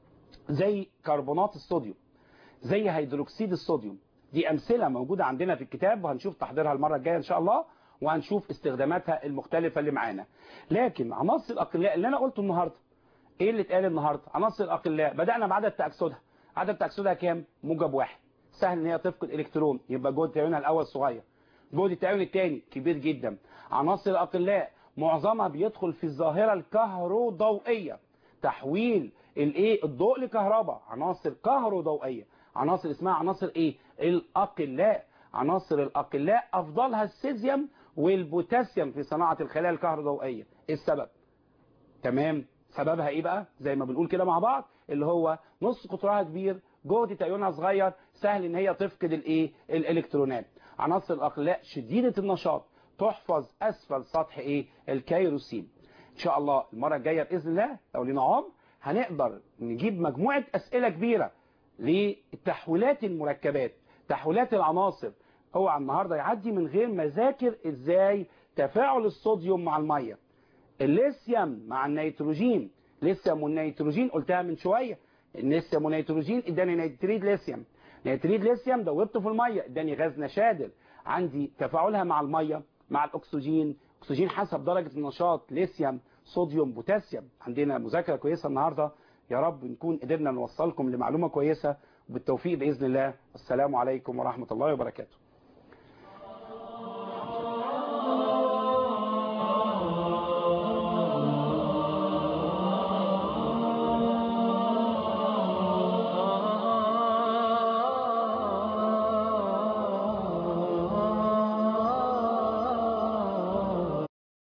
زي كربونات الصوديوم زي هيدروكسيد الصوديوم دي أمثلة موجودة عندنا في الكتاب وهنشوف تحضيرها المرة الجاية إن شاء الله وهنشوف استخداماتها المختلفة اللي معانا لكن عناصر الأقلاء اللي أنا قلته النهاردة إيه اللي اتقال النهاردة عناصر الأقلاء بدأنا بعدد تأكسدها عدد تأكسدها كام موجب واحد سهل إن هي تفقد إلكترون يبقى جهد تأيونها الأول صغير جهد التأيون الثاني كبير جدا عناصر الأقلاء معظمها بيدخل في الظاهرة الكهروضوئية تحويل الايه الضوء لكهرباء عناصر كهروضوئيه عناصر اسمها عناصر ايه الاقلاء عناصر الاقلاء افضلها السيزيوم والبوتاسيوم في صناعه الخلايا الكهروضوئيه ايه السبب تمام سببها ايه بقى زي ما بنقول كده مع بعض اللي هو نص قطرها كبير جهد تأيونها صغير سهل ان هي تفقد الايه الالكترونات عناصر الاقلاء شديده النشاط تحفظ اسفل سطح ايه الكيروسين ان شاء الله المره الجايه باذن الله لو لينا عمر هنقدر نجيب مجموعه اسئله كبيره لتحويلات المركبات تحويلات العناصر هو النهارده يعدي من غير ما ذاكر ازاي تفاعل الصوديوم مع الميه الليثيوم مع النيتروجين ليثيوم والنيتروجين قلتها من شويه الليثيوم والنيتروجين اداني نيتريد ليثيوم نيتريد ليثيوم دوبته في الميه اداني غاز نشادر عندي تفاعلها مع الميه مع الاكسجين اكسجين حسب درجه النشاط ليثيوم صوديوم بوتاسيوم عندنا مذاكره كويسه النهارده يا رب نكون قدرنا نوصلكم لمعلومه كويسه وبالتوفيق باذن الله السلام عليكم ورحمه الله وبركاته